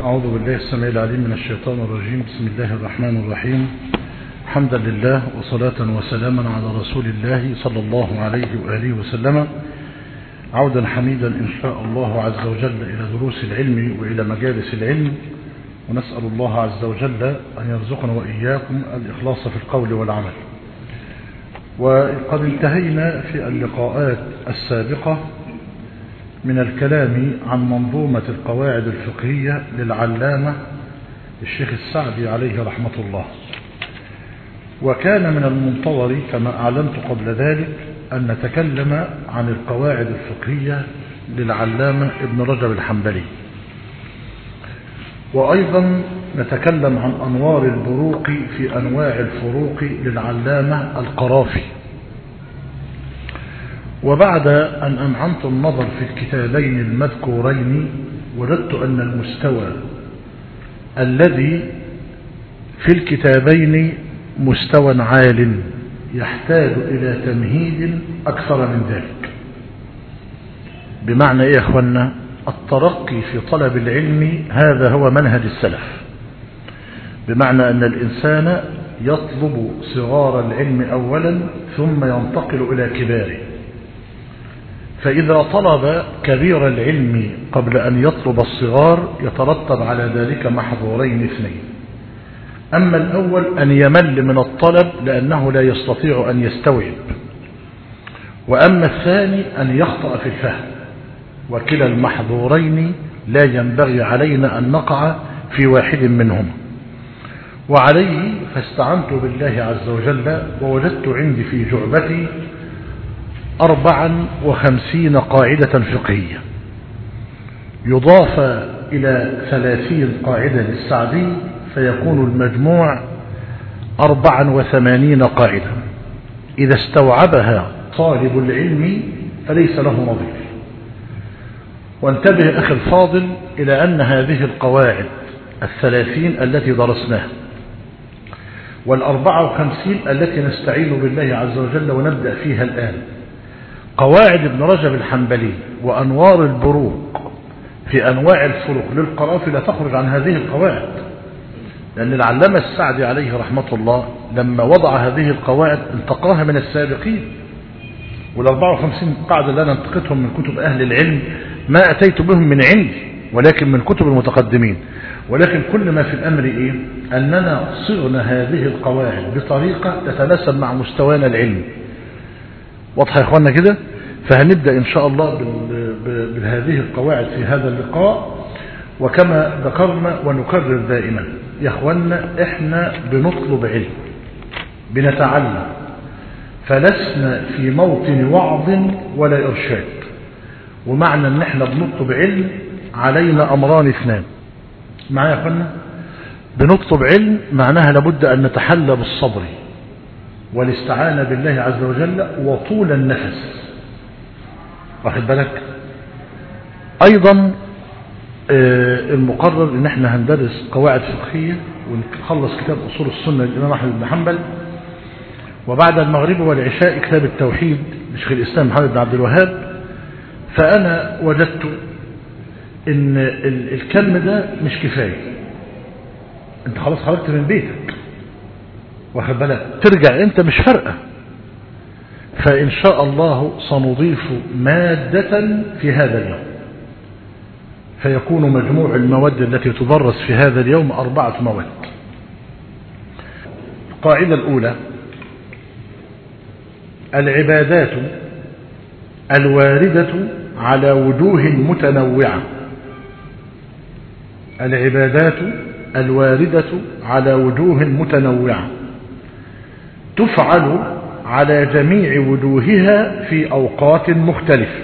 أعوذ بالله السميع العليم من الشيطان الرجيم بسم الله الرحمن الرحيم حمدا لله وصلاة وسلاما على رسول الله صلى الله عليه وآله وسلم عودا حميدا إن شاء الله عز وجل إلى دروس العلم وإلى مجالس العلم ونسأل الله عز وجل أن يرزقنا وإياكم الإخلاص في القول والعمل وقد انتهينا في اللقاءات السابقة من الكلام عن منظومة القواعد الفقهية للعلامة الشيخ السعدي عليه رحمة الله وكان من المنتظر كما أعلنت قبل ذلك أن نتكلم عن القواعد الفقهية للعلامة ابن رجب الحنبلي وأيضا نتكلم عن أنوار البروق في أنواع الفروق للعلامة القرافي وبعد أن أنعمت النظر في الكتابين المذكورين وجدت أن المستوى الذي في الكتابين مستوى عال يحتاج إلى تمهيد أكثر من ذلك بمعنى إيه يا أخوانا الترقي في طلب العلم هذا هو منهج السلف بمعنى أن الإنسان يطلب صغار العلم أولا ثم ينتقل إلى كباره فإذا طلب كبير العلم قبل أن يطلب الصغار يترتب على ذلك محظورين اثنين أما الأول أن يمل من الطلب لأنه لا يستطيع أن يستوعب وأما الثاني أن يخطأ في الفهم وكلا المحظورين لا ينبغي علينا أن نقع في واحد منهما وعليه فاستعنت بالله عز وجل ووجدت عندي في جعبتي أربعا وخمسين قاعدة فقهية يضاف إلى ثلاثين قاعدة للسعدي فيكون المجموع أربعا وثمانين قاعدة إذا استوعبها طالب العلم فليس له نظير وانتبه أخي الفاضل إلى أن هذه القواعد الثلاثين التي درسناها والأربعة وخمسين التي نستعين بالله عز وجل ونبدأ فيها الآن قواعد ابن رجب الحنبلي وأنوار البروق في أنواع الفروق للقرافي لا تخرج عن هذه القواعد لأن العلامة السعدي عليه رحمة الله لما وضع هذه القواعد انتقاها من السابقين والأربعة وخمسين قاعدة اللي أنا انتقتهم من كتب أهل العلم ما أتيت بهم من عندي ولكن من كتب المتقدمين ولكن كل ما في الأمر إيه أننا صغنا هذه القواعد بطريقة تتناسب مع مستوانا العلمي واضح يا إخوانا كده فهنبدأ إن شاء الله بهذه القواعد في هذا اللقاء وكما ذكرنا ونكرر دائما يا إخوانا إحنا بنطلب علم بنتعلم فلسنا في موطن وعظ ولا إرشاد ومعنى ان احنا بنطلب علم علينا امران اثنان معايا يا اخوانا بنطلب علم معناها لابد ان نتحلى بالصبر والاستعانة بالله عز وجل وطول النفس واخد بالك ايضا المقرر ان احنا هندرس قواعد فقهية ونخلص كتاب اصول السنة للامام احمد بن حنبل وبعد المغرب والعشاء كتاب التوحيد لشيخ الاسلام محمد بن عبد الوهاب فأنا وجدت ان الكم ده مش كفاية انت خلاص خرجت من بيتك واخد بالك ترجع انت مش فارقة فإن شاء الله سنضيف مادة في هذا اليوم فيكون مجموع المواد التي تدرس في هذا اليوم أربعة مواد القاعدة الأولى العبادات الواردة على وجوه متنوعة العبادات الواردة على وجوه متنوعة تفعل على جميع وجوهها في أوقات مختلفة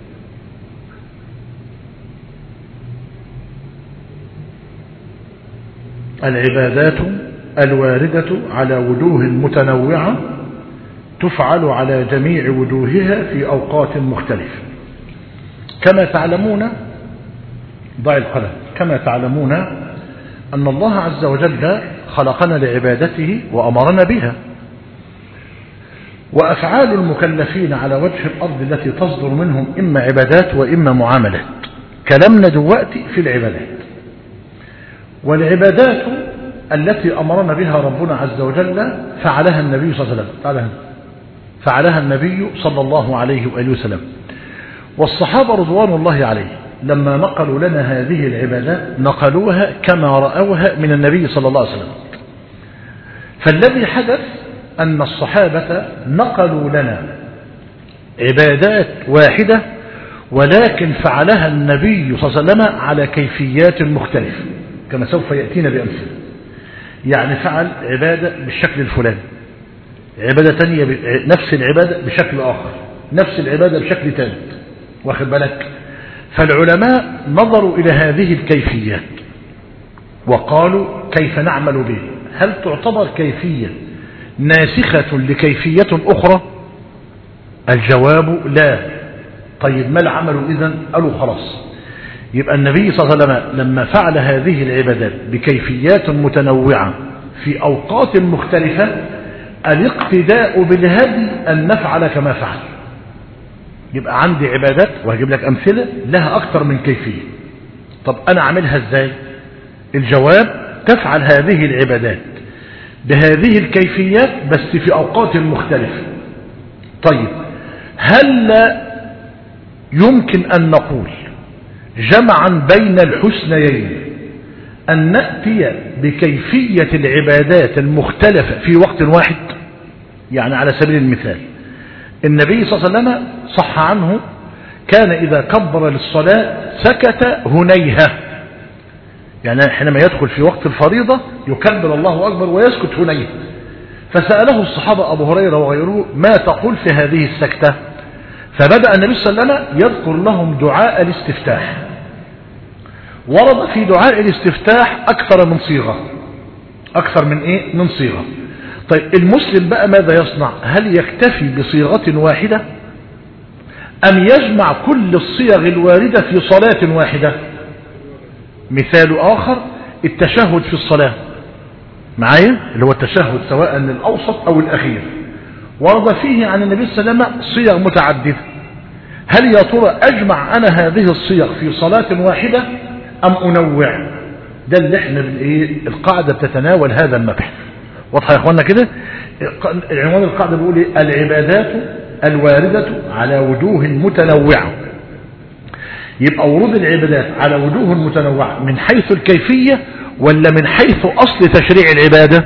العبادات الواردة على وجوه متنوعة تفعل على جميع وجوهها في أوقات مختلفة كما تعلمون ضع القلم كما تعلمون أن الله عز وجل خلقنا لعبادته وأمرنا بها وأفعال المكلفين على وجه الأرض التي تصدر منهم إما عبادات وإما معاملات كلامنا دلوقتي في العبادات والعبادات التي أمرنا بها ربنا عز وجل فعلها النبي صلى الله عليه وسلم فعلها, فعلها النبي صلى الله عليه وآله وسلم والصحابة رضوان الله عليه لما نقلوا لنا هذه العبادات نقلوها كما رأوها من النبي صلى الله عليه وسلم فالذي حدث أن الصحابة نقلوا لنا عبادات واحدة ولكن فعلها النبي صلى الله عليه وسلم على كيفيات مختلفة كما سوف يأتينا بأمثلة يعني فعل عبادة بالشكل الفلاني عبادة تانية نفس العبادة بشكل آخر نفس العبادة بشكل ثالث واخد بالك فالعلماء نظروا إلى هذه الكيفيات وقالوا كيف نعمل به هل تعتبر كيفية ناسخة لكيفية أخرى الجواب لا طيب ما العمل إذن قالوا خلاص يبقى النبي صلى الله عليه وسلم لما فعل هذه العبادات بكيفيات متنوعة في أوقات مختلفة الاقتداء بالهدي أن نفعل كما فعل يبقى عندي عبادات وهجيب لك أمثلة لها أكثر من كيفية طب أنا أعملها إزاي الجواب تفعل هذه العبادات بهذه الكيفيات بس في أوقات مختلفة طيب هل يمكن أن نقول جمعا بين الحسنيين أن نأتي بكيفية العبادات المختلفة في وقت واحد يعني على سبيل المثال النبي صلى الله عليه وسلم صح عنه كان إذا كبر للصلاة سكت هنيهة يعني حينما يدخل في وقت الفريضة يكبر الله أكبر ويسكت هنيهة فسأله الصحابة أبو هريرة وغيره ما تقول في هذه السكتة فبدأ النبي صلى الله عليه وسلم يذكر لهم دعاء الاستفتاح ورد في دعاء الاستفتاح أكثر من صيغة أكثر من إيه؟ من صيغة طيب المسلم بقى ماذا يصنع هل يكتفي بصيغة واحدة أم يجمع كل الصيغ الواردة في صلاة واحدة مثال آخر التشهد في الصلاة معايا اللي هو التشهد سواء الأوسط أو الأخير ورد فيه عن النبي صلى الله عليه وسلم صيغ متعددة هل يا ترى أجمع أنا هذه الصيغ في صلاة واحدة أم أنوع ده اللي احنا بالايه القاعدة بتتناول هذا المبحث واضحة يا اخوانا كده عنوان القاعدة بيقول ايه العبادات الواردة على وجوه متنوعة يبقى ورود العبادات على وجوه متنوعة من حيث الكيفية ولا من حيث أصل تشريع العبادة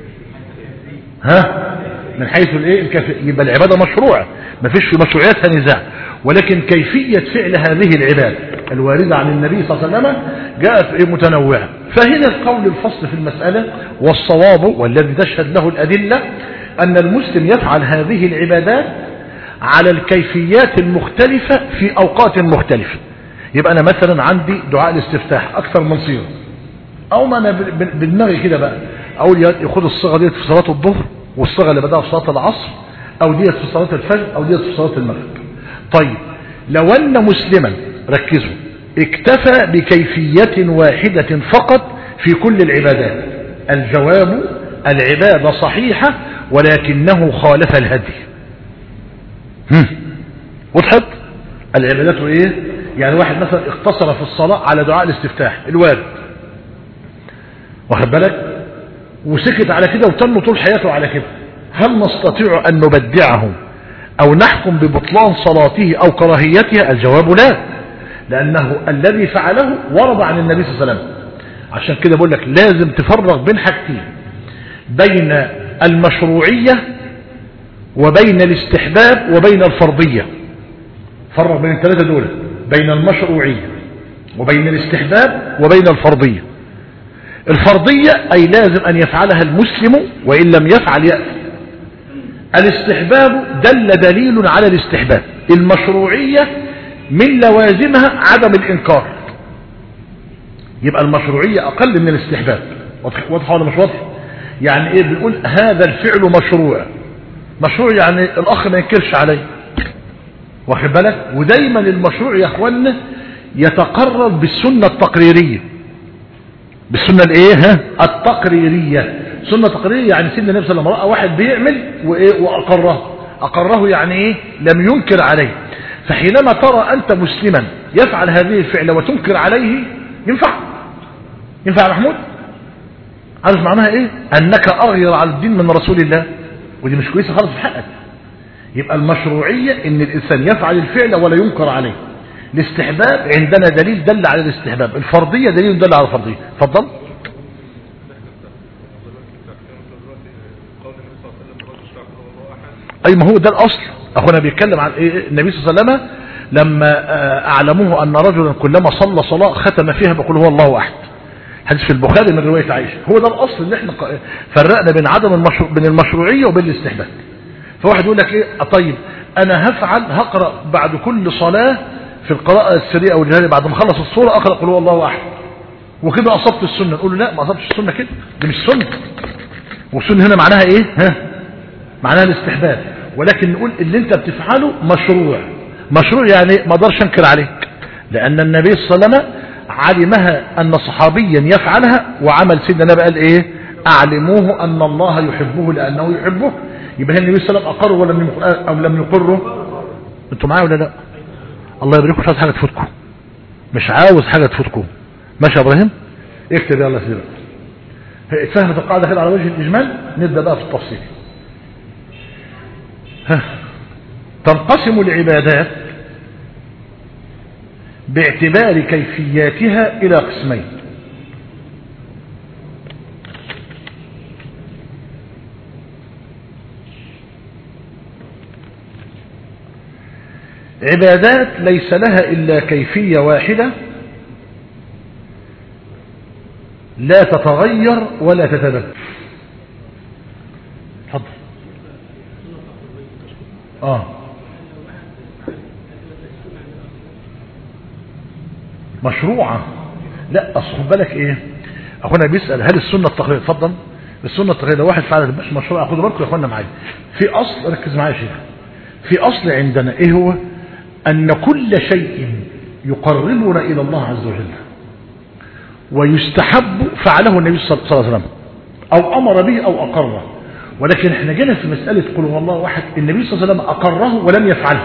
ها من حيث الايه الكيفية يبقى العبادة مشروعة ما فيش في مشروعيتها نزاع ولكن كيفية فعل هذه العبادة الواردة عن النبي صلى الله عليه وسلم جاءت إيه متنوعة فهنا القول الفصل في المسألة والصواب والذي تشهد له الأدلة أن المسلم يفعل هذه العبادات على الكيفيات المختلفة في أوقات مختلفة يبقى أنا مثلا عندي دعاء الاستفتاح أكثر من صيغة أو ما أنا بدماغي كده بقى أقول ياخد الصيغة ديت في صلاة الظهر والصيغة اللي بدأها في صلاة العصر أو ديت في صلاة الفجر أو ديت في صلاة المغرب طيب لو أن مسلما ركزوا اكتفى بكيفية واحدة فقط في كل العبادات الجواب العبادة صحيحة ولكنه خالف الهدي وضحت العبادات ايه يعني واحد مثلا اقتصر في الصلاة على دعاء الاستفتاح الوارد واخد بالك وسكت على كده وتم طول حياته على كده هل نستطيع أن نبدعه أو نحكم ببطلان صلاته أو كراهيتها الجواب لا لأنه الذي فعله ورد عن النبي صلى الله عليه وسلم عشان كده بقول لك لازم تفرق بين حاجتين بين المشروعية وبين الاستحباب وبين الفرضية فرق بين الثلاثة دول بين المشروعية وبين الاستحباب وبين الفرضية الفرضية أي لازم أن يفعلها المسلم وإن لم يفعل يأتي الاستحباب دل دليل على الاستحباب المشروعية من لوازمها عدم الإنكار يبقى المشروعية أقل من الاستحباب واضح ولا مش واضح يعني إيه بنقول هذا الفعل مشروع مشروع يعني الأخ ما ينكرش عليه واخد بالك ودايما المشروع يا اخوانا يتقرر بالسنة التقريرية بالسنة الايه ها التقريرية سنة تقريرية يعني سيدنا النبي صلى الله عليه وسلم رأى واحد بيعمل وايه واقره اقره يعني ايه لم ينكر عليه فحينما ترى انت مسلما يفعل هذه الفعلة وتنكر عليه ينفع ينفع يا محمود عارف معناها ايه انك اغير على الدين من رسول الله ودي مش كويسه خالص في حقك يبقى المشروعيه ان الانسان يفعل الفعل ولا ينكر عليه الاستحباب عندنا دليل دل على الاستحباب الفرضيه دليل دل على الفرضيه اتفضل اي ما هو ده الاصل اخونا بيتكلم عن إيه النبي صلى الله عليه وسلم لما اعلموه ان رجلا كلما صلى صلاه ختم فيها بقول هو الله احد حديث في البخاري من روايه عائشه هو ده الاصل اللي احنا فرقنا بين عدم المشروع بين المشروعيه وبين الاستحباب فواحد يقول لك ايه طيب انا هفعل هقرا بعد كل صلاه في القراءه السريه او الجهريه بعد ما اخلص الصوره اقرا قل هو الله احد وكده اصبت السنه نقول له لا ما اصبتش السنه كده دي مش سنه والسنه هنا معناها ايه ها معناها الاستحباب ولكن نقول اللي انت بتفعله مشروع مشروع يعني ما اقدرش انكر عليك لان النبي صلى الله عليه وسلم علمها ان صحابيا يفعلها وعمل سيدنا النبي قال ايه اعلموه ان الله يحبه لانه يحبه يبقى النبي صلى الله عليه وسلم اقره ولم او لم يقره انتوا معايا ولا لا الله يبارككم مش عاوز حاجه تفوتكم مش عاوز حاجه تفوتكم ماشي يا ابراهيم اكتب يلا سيدي اتفهمت القاعده كده على وجه الاجمال نبدا بقى في التفصيل ها. تنقسم العبادات باعتبار كيفياتها إلى قسمين عبادات ليس لها إلا كيفية واحدة لا تتغير ولا تتبدل تفضل اه مشروعة لا اصل خد بالك ايه اخونا بيسأل هل السنة التقليدية اتفضل السنة التقليدية واحد فعل مش مشروع خدوا بالكم يا اخوانا معايا في اصل ركز معايا يا شيخ في اصل عندنا ايه هو ان كل شيء يقربنا الى الله عز وجل ويستحب فعله النبي صلى الله عليه وسلم او امر به او اقره ولكن احنا جينا في مسألة قل هو الله واحد النبي صلى الله عليه وسلم اقره ولم يفعله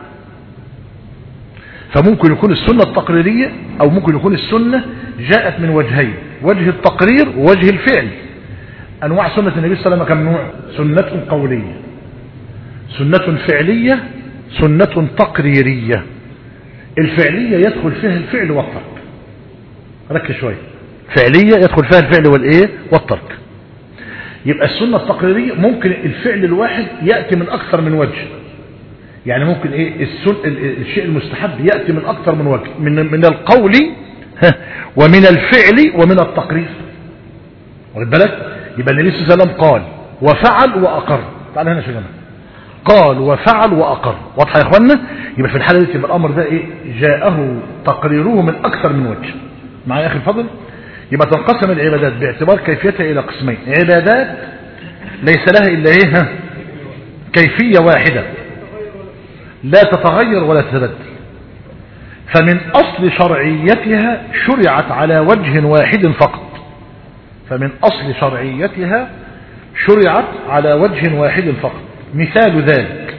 فممكن يكون السنة التقريرية او ممكن يكون السنة جاءت من وجهين وجه التقرير ووجه الفعل انواع سنة النبي صلى الله عليه وسلم كم نوع سنة قولية سنة فعلية سنة تقريرية الفعلية يدخل فيها الفعل والترك ركز شوية فعلية يدخل فيها الفعل والايه والترك يبقى السنة التقريرية ممكن الفعل الواحد يأتي من أكثر من وجه يعني ممكن ايه السن... الشيء المستحب يأتي من أكثر من وجه من, من القول ومن الفعل ومن التقرير واخد بالك يبقى النبي صلى الله عليه وسلم قال وفعل وأقر تعال هنا شو قال وفعل وأقر واضحة يا اخوانا يبقى في الحالة دي يبقى الأمر ده ايه جاءه تقريره من أكثر من وجه معايا يا أخي الفضل يبقى تنقسم العبادات باعتبار كيفيتها إلى قسمين عبادات ليس لها إلا إيه ها؟ كيفية واحدة لا تتغير ولا تتبدل فمن أصل شرعيتها شرعت على وجه واحد فقط فمن أصل شرعيتها شرعت على وجه واحد فقط مثال ذلك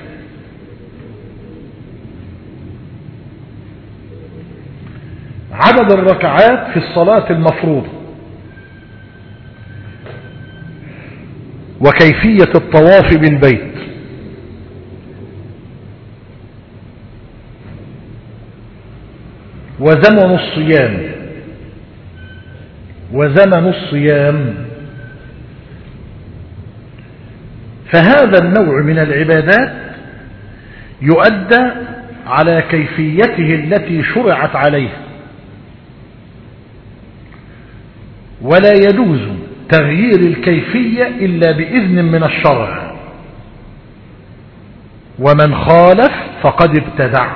عدد الركعات في الصلاة المفروضة وكيفية الطواف بالبيت وزمن الصيام وزمن الصيام فهذا النوع من العبادات يؤدى على كيفيته التي شرعت عليه ولا يجوز تغيير الكيفية إلا بإذن من الشرع ومن خالف فقد ابتدع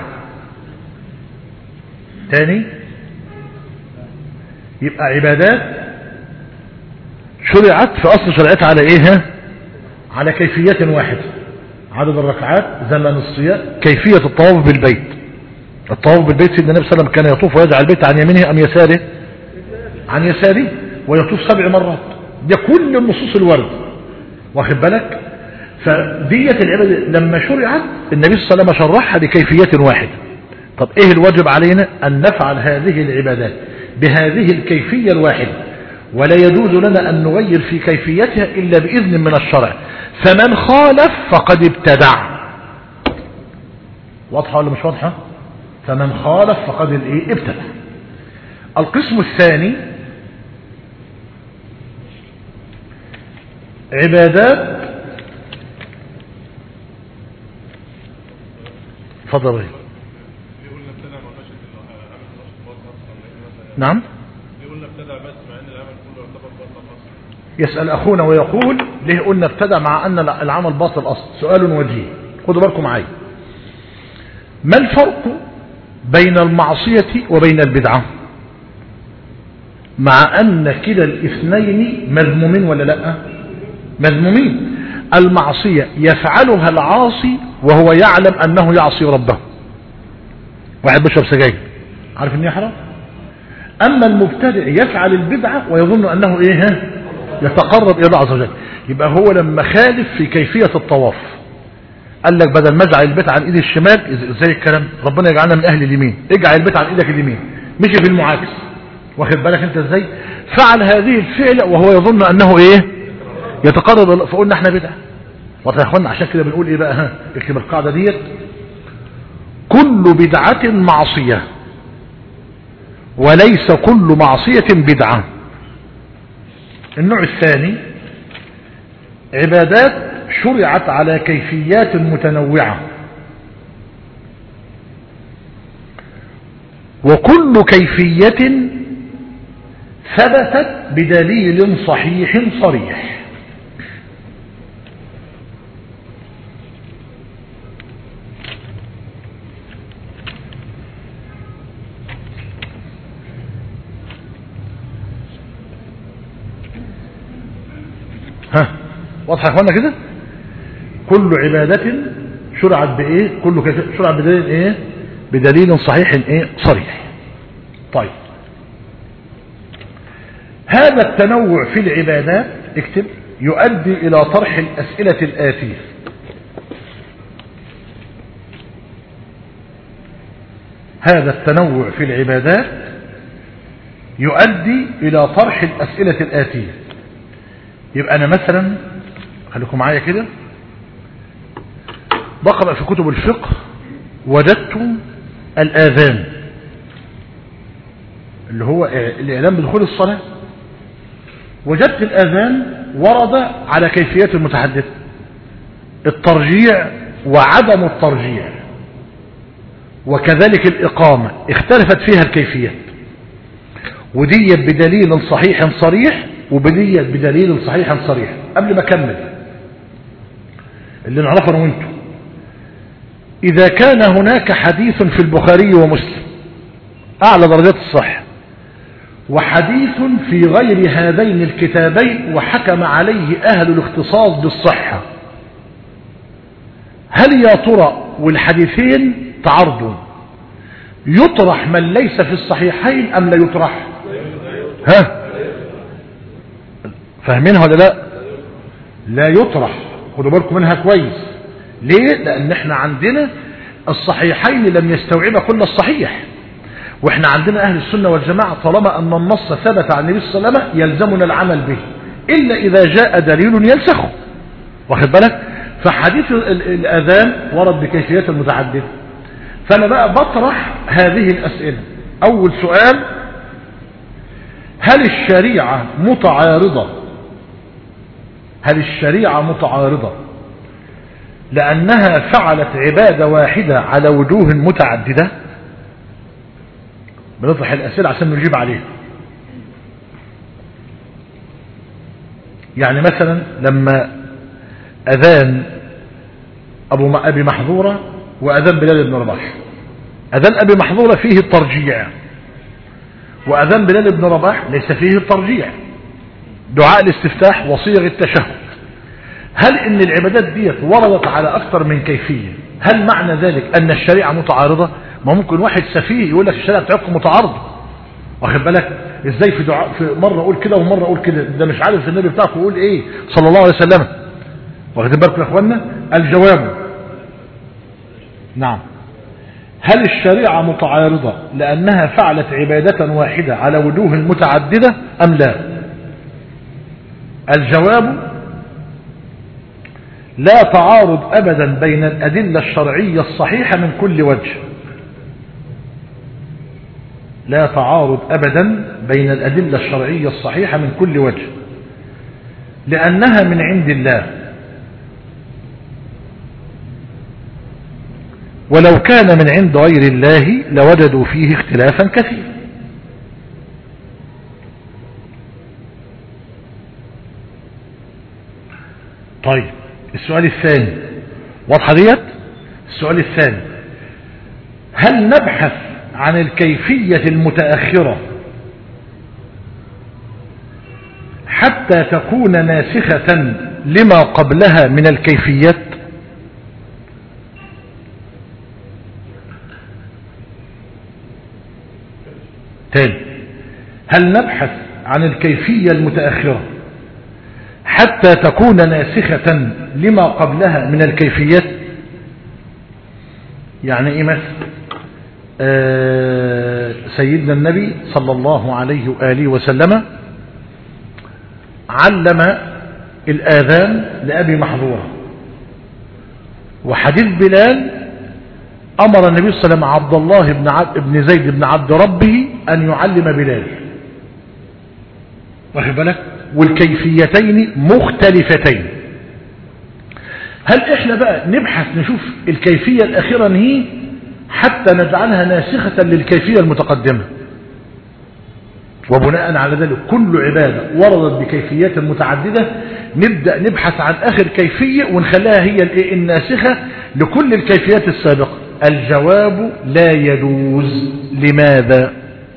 تاني يبقى عبادات شرعت في أصل شرعتها على إيه على كيفية واحدة عدد الركعات زمن الصيام كيفية الطواف بالبيت الطواف بالبيت سيدنا النبي صلى الله عليه وسلم كان يطوف ويجعل البيت عن يمينه أم يساره عن يساره ويطوف سبع مرات ده كل النصوص الورد واخد بالك فدية العبادة لما شرعت النبي صلى الله عليه وسلم شرحها بكيفية واحدة طب ايه الواجب علينا ان نفعل هذه العبادات بهذه الكيفية الواحدة ولا يجوز لنا أن نغير في كيفيتها إلا بإذن من الشرع فمن خالف فقد ابتدع واضحة ولا مش واضحة فمن خالف فقد الايه ابتدع القسم الثاني عبادات فضل نعم يسأل أخونا ويقول ليه قلنا ابتدى مع أن العمل باطل أصل سؤال وجيه خدوا بالكم معي ما الفرق بين المعصية وبين البدعة مع أن كلا الاثنين مذمومين ولا لا مذمومين المعصية يفعلها العاصي وهو يعلم أنه يعصي ربه واحد بشرب سجاير عارف ان هي حرام أما المبتدع يفعل البدعة ويظن أنه إيه ها يتقرب إلى الله عز وجل يبقى هو لما خالف في كيفية الطواف قال لك بدل ما اجعل البيت عن ايد الشمال ازاي الكلام ربنا يجعلنا من اهل اليمين اجعل البيت عن ايدك اليمين مشي في المعاكس واخد بالك انت ازاي فعل هذه الفعل وهو يظن انه ايه يتقرب فقلنا احنا بدعه واضح يا اخوانا عشان كده بنقول ايه بقى ها اكتب القاعده ديت كل بدعه معصيه وليس كل معصيه بدعه النوع الثاني عبادات شرعت على كيفيات متنوعة وكل كيفية ثبتت بدليل صحيح صريح ها واضح يا اخوانا كده كل عبادة شرعت بايه كل شرعت بدليل ايه بدليل صحيح ايه صريح طيب هذا التنوع في العبادات اكتب يؤدي الى طرح الاسئلة الاتية هذا التنوع في العبادات يؤدي الى طرح الاسئلة الاتية يبقى انا مثلا خليكم معايا كده بقرأ في كتب الفقه وجدت الآذان اللي هو الإعلام بدخول الصلاة وجدت الآذان ورد على كيفيات المتحدث الترجيع وعدم الترجيع وكذلك الإقامة اختلفت فيها الكيفيات ودي بدليل صحيح صريح وبديت بدليل صحيح صريح قبل ما أكمل اللي نعرفه انا وانتم إذا كان هناك حديث في البخاري ومسلم أعلى درجات الصحة وحديث في غير هذين الكتابين وحكم عليه أهل الاختصاص بالصحة هل يا ترى والحديثين تعرضوا يطرح من ليس في الصحيحين أم لا يطرح ها فاهمينها ولا لا لا يطرح خدوا بالكم منها كويس ليه لان احنا عندنا الصحيحين لم يستوعب كل الصحيح واحنا عندنا اهل السنة والجماعة طالما ان النص ثبت عن النبي صلى الله عليه وسلم يلزمنا العمل به الا اذا جاء دليل ينسخه واخد بالك فحديث الاذان ورد بكيفيات متعددة فانا بقى بطرح هذه الاسئلة اول سؤال هل الشريعة متعارضة هل الشريعة متعارضة لأنها فعلت عبادة واحدة على وجوه متعددة بنطرح الأسئلة عشان نجيب عليها يعني مثلا لما أذان أبو أبي محظورة وأذان بلال بن رباح أذان أبي محظورة فيه الترجيع وأذان بلال بن رباح ليس فيه الترجيع دعاء الاستفتاح وصيغ التشهد هل ان العبادات ديت وردت على اكثر من كيفية هل معنى ذلك ان الشريعة متعارضة ما ممكن واحد سفيه يقول لك الشريعة بتاعتكم متعارضة واخد بالك ازاي في دعاء في مرة اقول كده ومرة اقول كده ده مش عارف النبي بتاعكم يقول ايه صلى الله عليه وسلم واخد بالكم يا اخوانا الجواب نعم هل الشريعة متعارضة لأنها فعلت عبادة واحدة على وجوه متعددة أم لا الجواب لا تعارض أبدا بين الأدلة الشرعية الصحيحة من كل وجه لا تعارض أبدا بين الأدلة الشرعية الصحيحة من كل وجه لأنها من عند الله ولو كان من عند غير الله لوجدوا فيه اختلافا كثيرا طيب السؤال الثاني واضحة ديت السؤال الثاني هل نبحث عن الكيفية المتأخرة حتى تكون ناسخة لما قبلها من الكيفيات تاني هل نبحث عن الكيفية المتأخرة حتى تكون ناسخة لما قبلها من الكيفيات يعني ايه مثل آه سيدنا النبي صلى الله عليه وآله وسلم علم الآذان لأبي محظورة وحديث بلال أمر النبي صلى الله عليه وسلم عبد الله بن, عبد بن زيد بن عبد ربه أن يعلم بلال واخد بالك والكيفيتين مختلفتين هل احنا بقى نبحث نشوف الكيفية الأخيرة هي حتى نجعلها ناسخة للكيفية المتقدمة وبناء على ذلك كل عبادة وردت بكيفيات متعددة نبدأ نبحث عن آخر كيفية ونخليها هي الناسخة لكل الكيفيات السابقة الجواب لا يجوز لماذا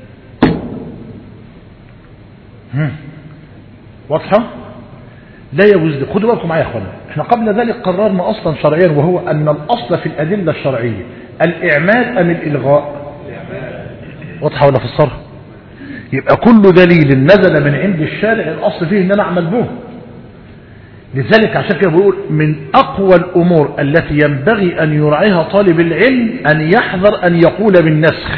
واضحة لا يجوز خدوا بالكم معايا يا اخوانا احنا قبل ذلك قررنا اصلا شرعيا وهو ان الاصل في الادلة الشرعية الاعمال ام الالغاء واضحة ولا في الصرف يبقى كل دليل نزل من عند الشارع الاصل فيه ان انا اعمل به لذلك عشان كده بقول من اقوى الامور التي ينبغي ان يراعيها طالب العلم ان يحذر ان يقول بالنسخ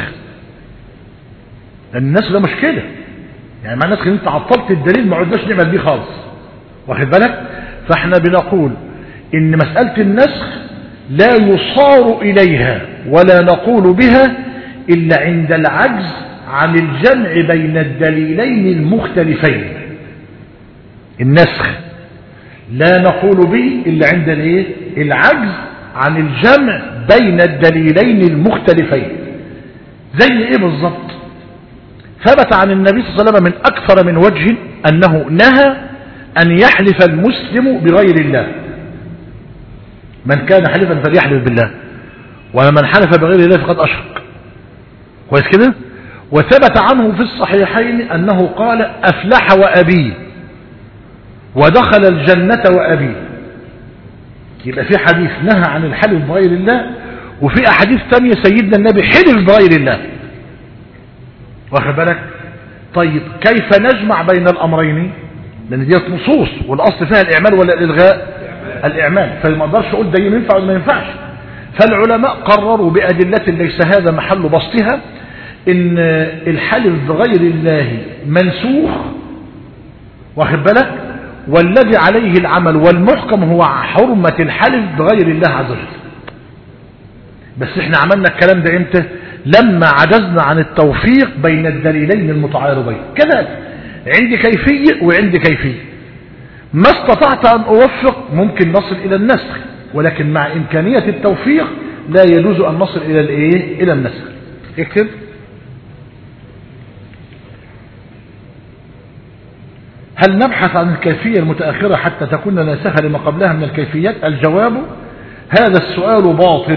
لان النسخ ده مشكله يعني مع النسخ ان انت عطلت الدليل ما عدناش نعمل بيه خالص واخد بالك فاحنا بنقول ان مساله النسخ لا يصار اليها ولا نقول بها الا عند العجز عن الجمع بين الدليلين المختلفين النسخ لا نقول به إلا عند الايه العجز عن الجمع بين الدليلين المختلفين زي ايه بالظبط ثبت عن النبي صلى الله عليه وسلم من أكثر من وجه أنه نهى أن يحلف المسلم بغير الله من كان حلفا فليحلف بالله ومن حلف بغير الله فقد أشرك كويس كده وثبت عنه في الصحيحين أنه قال أفلح وأبيه ودخل الجنة وأبيه يبقى في حديث نهى عن الحلف بغير الله وفي أحاديث ثانية سيدنا النبي حلف بغير الله واخد بالك طيب كيف نجمع بين الأمرين لأن ديت نصوص والأصل فيها الإعمال ولا الإلغاء الإعمال فما اقدرش أقول ده ينفع ولا ما ينفعش فالعلماء قرروا بأدلة ليس هذا محل بسطها إن الحلف بغير الله منسوخ واخد بالك والذي عليه العمل والمحكم هو حرمة الحلف بغير الله عز وجل بس احنا عملنا الكلام ده امتى لما عجزنا عن التوفيق بين الدليلين المتعارضين كذلك عندي كيفية وعندي كيفية ما استطعت أن أوفق ممكن نصل إلى النسخ ولكن مع إمكانية التوفيق لا يجوز أن نصل إلى الإيه إلى النسخ اكتب هل نبحث عن الكيفية المتأخرة حتى تكون ناسخة لما قبلها من الكيفيات الجواب هذا السؤال باطل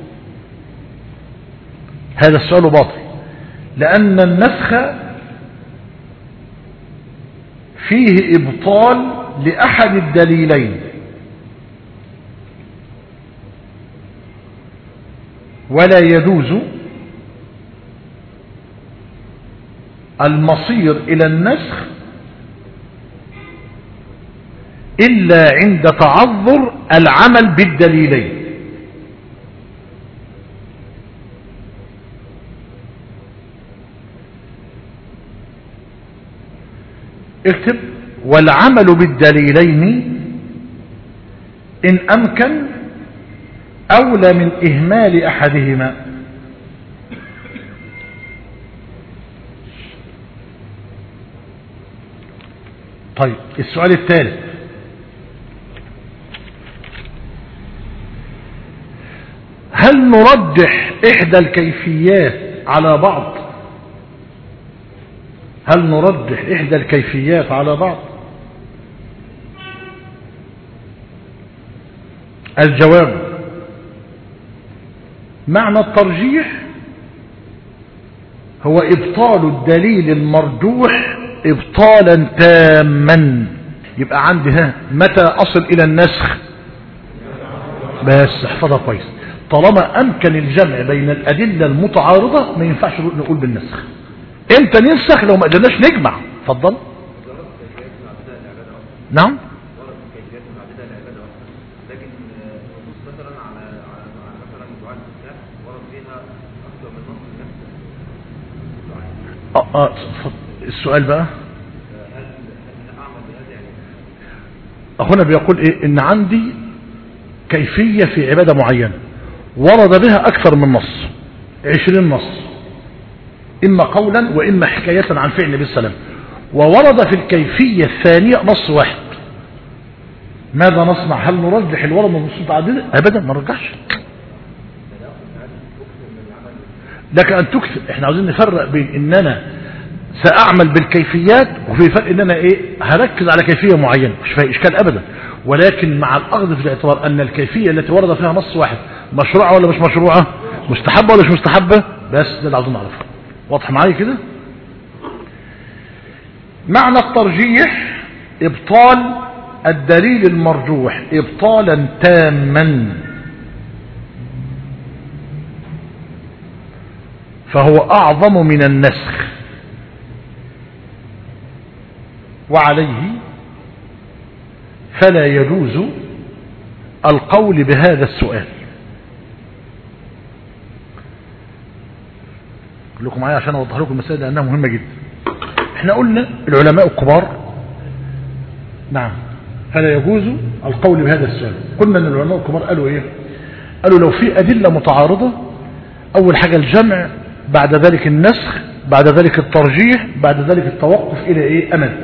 هذا السؤال باطل لأن النسخ فيه إبطال لأحد الدليلين ولا يجوز المصير إلى النسخ إلا عند تعذر العمل بالدليلين اكتب والعمل بالدليلين إن أمكن أولى من إهمال أحدهما طيب السؤال الثالث هل نرجح إحدى الكيفيات على بعض هل نرجح إحدى الكيفيات على بعض الجواب معنى الترجيح هو إبطال الدليل المرجوح إبطالا تاما يبقى عندي ها متى أصل إلى النسخ بس احفظها كويس طالما أمكن الجمع بين الأدلة المتعارضة ما ينفعش نقول بالنسخ امتى ننسخ لو ما قدرناش نجمع اتفضل نعم آه آه السؤال بقى أخونا بيقول إيه إن عندي كيفية في عبادة معينة ورد بها أكثر من نص عشرين نص إما قولا وإما حكاية عن فعل النبي صلى الله عليه وسلم وورد في الكيفية الثانية نص واحد ماذا نصنع هل نرجح الورد من نصوص متعددة أبدا ما نرجحش لك أن تكثر احنا عاوزين نفرق بين ان انا سأعمل بالكيفيات وفي فرق ان انا ايه هركز على كيفية معينة مش فيها اشكال ابدا ولكن مع الاخذ في الاعتبار ان الكيفية التي ورد فيها نص واحد مشروعة ولا مش مشروعة مستحبة ولا مش مستحبة بس ده اللي عاوزين نعرفه واضح معايا كده معنى الترجيح ابطال الدليل المرجوح ابطالا تاما فهو أعظم من النسخ وعليه فلا يجوز القول بهذا السؤال لكم معايا عشان أوضح لكم المسألة لأنها مهمة جدا احنا قلنا العلماء الكبار نعم فلا يجوز القول بهذا السؤال قلنا ان العلماء الكبار قالوا ايه قالوا لو في أدلة متعارضة أول حاجة الجمع بعد ذلك النسخ بعد ذلك الترجيح بعد ذلك التوقف إلى إيه أمد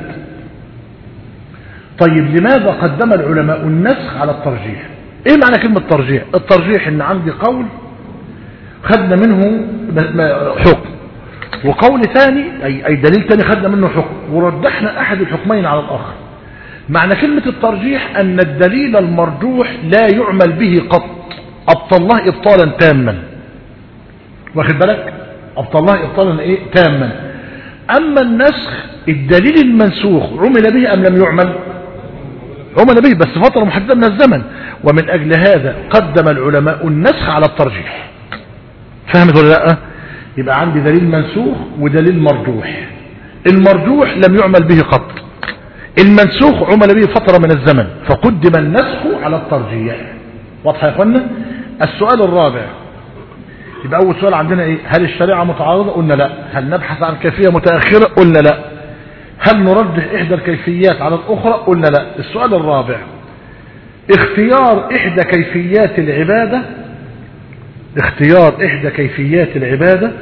طيب لماذا قدم العلماء النسخ على الترجيح إيه معنى كلمة ترجيح الترجيح إن عندي قول خدنا منه حكم وقول ثاني أي, أي دليل ثاني خدنا منه حكم ورجحنا أحد الحكمين على الآخر معنى كلمة الترجيح أن الدليل المرجوح لا يعمل به قط أبطلناه إبطالا تاما واخد بالك أبطلناه إبطالا إيه تاما أما النسخ الدليل المنسوخ عمل به أم لم يعمل عمل به بس فترة محددة من الزمن ومن أجل هذا قدم العلماء النسخ على الترجيح فهمت ولا لا يبقى عندي دليل منسوخ ودليل مرجوح المرجوح لم يعمل به قط المنسوخ عمل به فترة من الزمن فقدم النسخ على الترجيح واضح يا اخوانا السؤال الرابع يبقى أول سؤال عندنا إيه هل الشريعة متعارضة قلنا لا هل نبحث عن كيفية متأخرة قلنا لا هل نرجح إحدى الكيفيات على الأخرى قلنا لا السؤال الرابع اختيار إحدى كيفيات العبادة اختيار إحدى كيفيات العبادة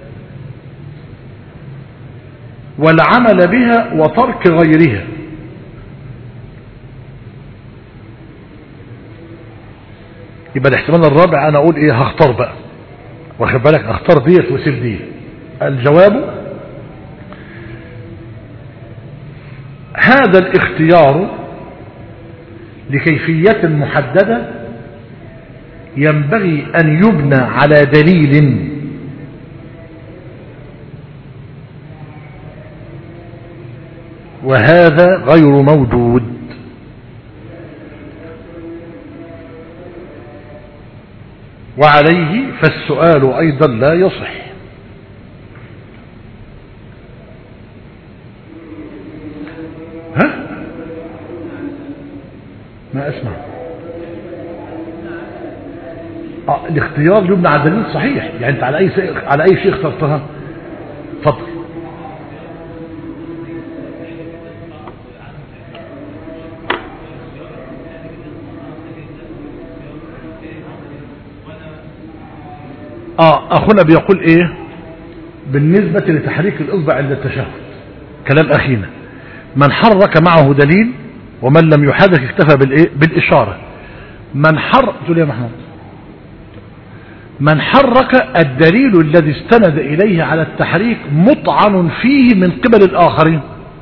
والعمل بها وترك غيرها يبقى الاحتمال الرابع انا اقول ايه هختار بقى واخد بالك اختار ديت واسيب دي الجواب هذا الاختيار لكيفية محددة ينبغي أن يبنى على دليل وهذا غير موجود وعليه فالسؤال أيضا لا يصح ها ما اسمع آه الاختيار يبنى على دليل صحيح يعني انت على اي شيء على اي شيء اخترتها اتفضل اه اخونا بيقول ايه بالنسبة لتحريك الاصبع عند التشهد كلام اخينا من حرك معه دليل ومن لم يحرك اكتفى بالايه بالاشارة من حرك تقول يا محمود من حرك الدليل الذي استند اليه على التحريك مطعن فيه من قبل الاخرين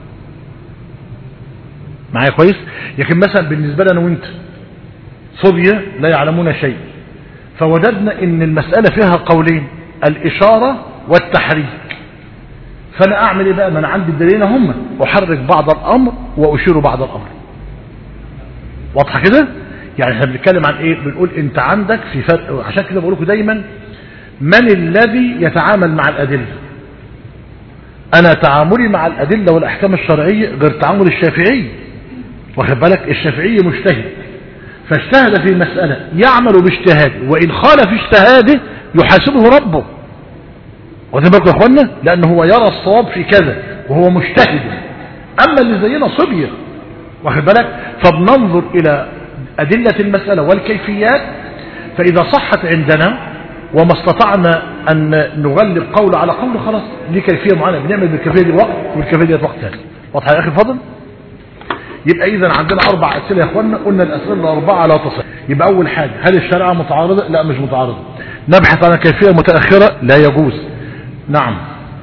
معايا كويس لكن مثلا بالنسبة لنا وانت صبية لا يعلمون شيء فوجدنا ان المسألة فيها قولين الاشارة والتحريك فانا اعمل ايه بقى ما انا عندي الدليلين هم احرك بعض الامر واشير بعض الامر واضحه كده يعني احنا بنتكلم عن ايه بنقول انت عندك في فرق عشان كده بقول لكم دايما من الذي يتعامل مع الادله انا تعاملي مع الادله والاحكام الشرعيه غير تعامل الشافعي واخد بالك الشافعي مجتهد فاجتهد في مسألة يعمل باجتهاده وإن خالف اجتهاده يحاسبه ربه واخد بالكم يا اخوانا لأنه هو يرى الصواب في كذا وهو مجتهد أما اللي زينا صبية واخد بالك فبننظر إلى أدلة المسألة والكيفيات فإذا صحت عندنا وما استطعنا أن نغلب قول على قول خلاص دي كيفية معينة بنعمل بالكيفية دي وقت والكيفية دي وقت ثاني واضحة يا أخي الفضل يبقى إذا عندنا أربع أسئلة يا أخوانا قلنا الأسئلة الأربعة لا تصح يبقى أول حاجة هل الشريعة متعارضة لا مش متعارضة نبحث عن كيفية متأخرة لا يجوز نعم